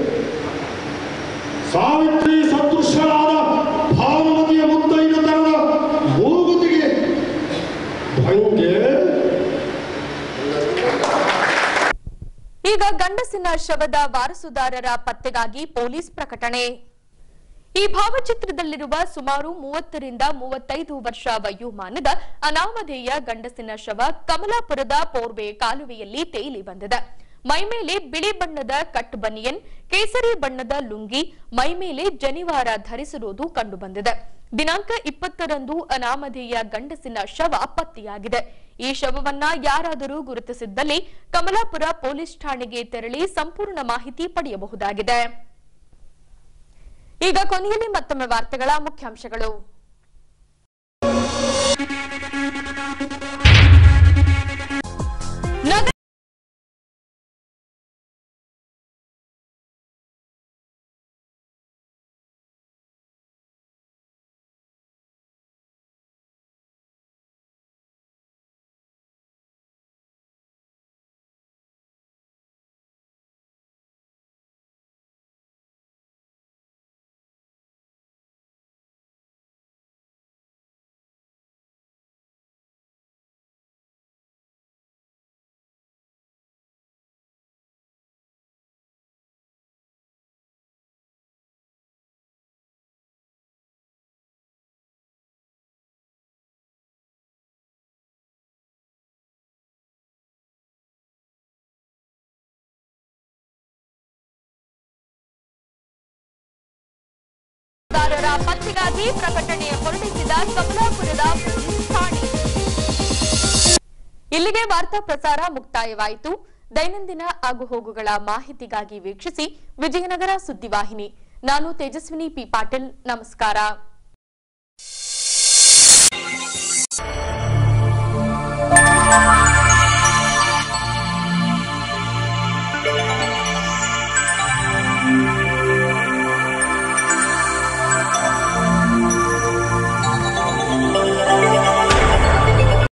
ಸಾವಿತ್ರಿ ಸದೃಶರಾದ ಭಾನುಮತಿಯ ಮುತ್ತೈದತನದ ಮೂಗುತಿಗೆ ಭಂಗೆ ಈಗ ಗಂಡಸಿನ ಶವದ ವಾರಸುದಾರರ ಪತ್ತೆಗಾಗಿ ಪೊಲೀಸ್ ಪ್ರಕಟಣೆ ಈ ಭಾವಚಿತ್ರದಲ್ಲಿರುವ ಸುಮಾರು ಮೂವತ್ತರಿಂದ ಮೂವತ್ತೈದು ವರ್ಷ ವಯೋಮಾನದ ಅನಾಮಧೇಯ ಗಂಡಸಿನ ಶವ ಕಮಲಾಪುರದ ಪೋರ್ವೆ ಕಾಲುವೆಯಲ್ಲಿ ತೇಲಿ ಬಂದಿದೆ ಮೈಮೇಲೆ ಬಿಳಿ ಬಣ್ಣದ ಕಟ್ ಬನಿಯನ್ ಕೇಸರಿ ಬಣ್ಣದ ಲುಂಗಿ ಮೈಮೇಲೆ ಜನಿವಾರ ಧರಿಸಿರುವುದು ಕಂಡುಬಂದಿದೆ ದಿನಾಂಕ ಇಪ್ಪತ್ತರಂದು ಅನಾಮಧೇಯ ಗಂಡಸಿನ ಶವ ಪತ್ತೆಯಾಗಿದೆ ಈ ಶವವನ್ನ ಯಾರಾದರೂ ಗುರುತಿಸಿದ್ದಲ್ಲಿ ಕಮಲಾಪುರ ಪೊಲೀಸ್ ಠಾಣೆಗೆ ತೆರಳಿ ಸಂಪೂರ್ಣ ಮಾಹಿತಿ ಪಡೆಯಬಹುದಾಗಿದೆ ಈಗ ಕೊನೆಯಲ್ಲಿ ಮತ್ತೊಮ್ಮೆ ವಾರ್ತೆಗಳ ಮುಖ್ಯಾಂಶಗಳು ನಗರ ಮತದಾರರ ಪತ್ತೆಗಾಗಿ ಪ್ರಕಟಣೆ ಹೊರಡಿಸಿದ ಕಮಲಾಪುರದ ಪೊಲೀಸ್ ಠಾಣೆ ಇಲ್ಲಿಗೆ ವಾರ್ತಾ ಪ್ರಸಾರ ಮುಕ್ತಾಯವಾಯಿತು ದೈನಂದಿನ ಆಗುಹೋಗುಗಳ ಮಾಹಿತಿಗಾಗಿ ವೀಕ್ಷಿಸಿ ವಿಜಯನಗರ ಸುದ್ದಿವಾಹಿನಿ ನಾನು ತೇಜಸ್ವಿನಿ ಪಿ ಪಾಟೀಲ್ ನಮಸ್ಕಾರ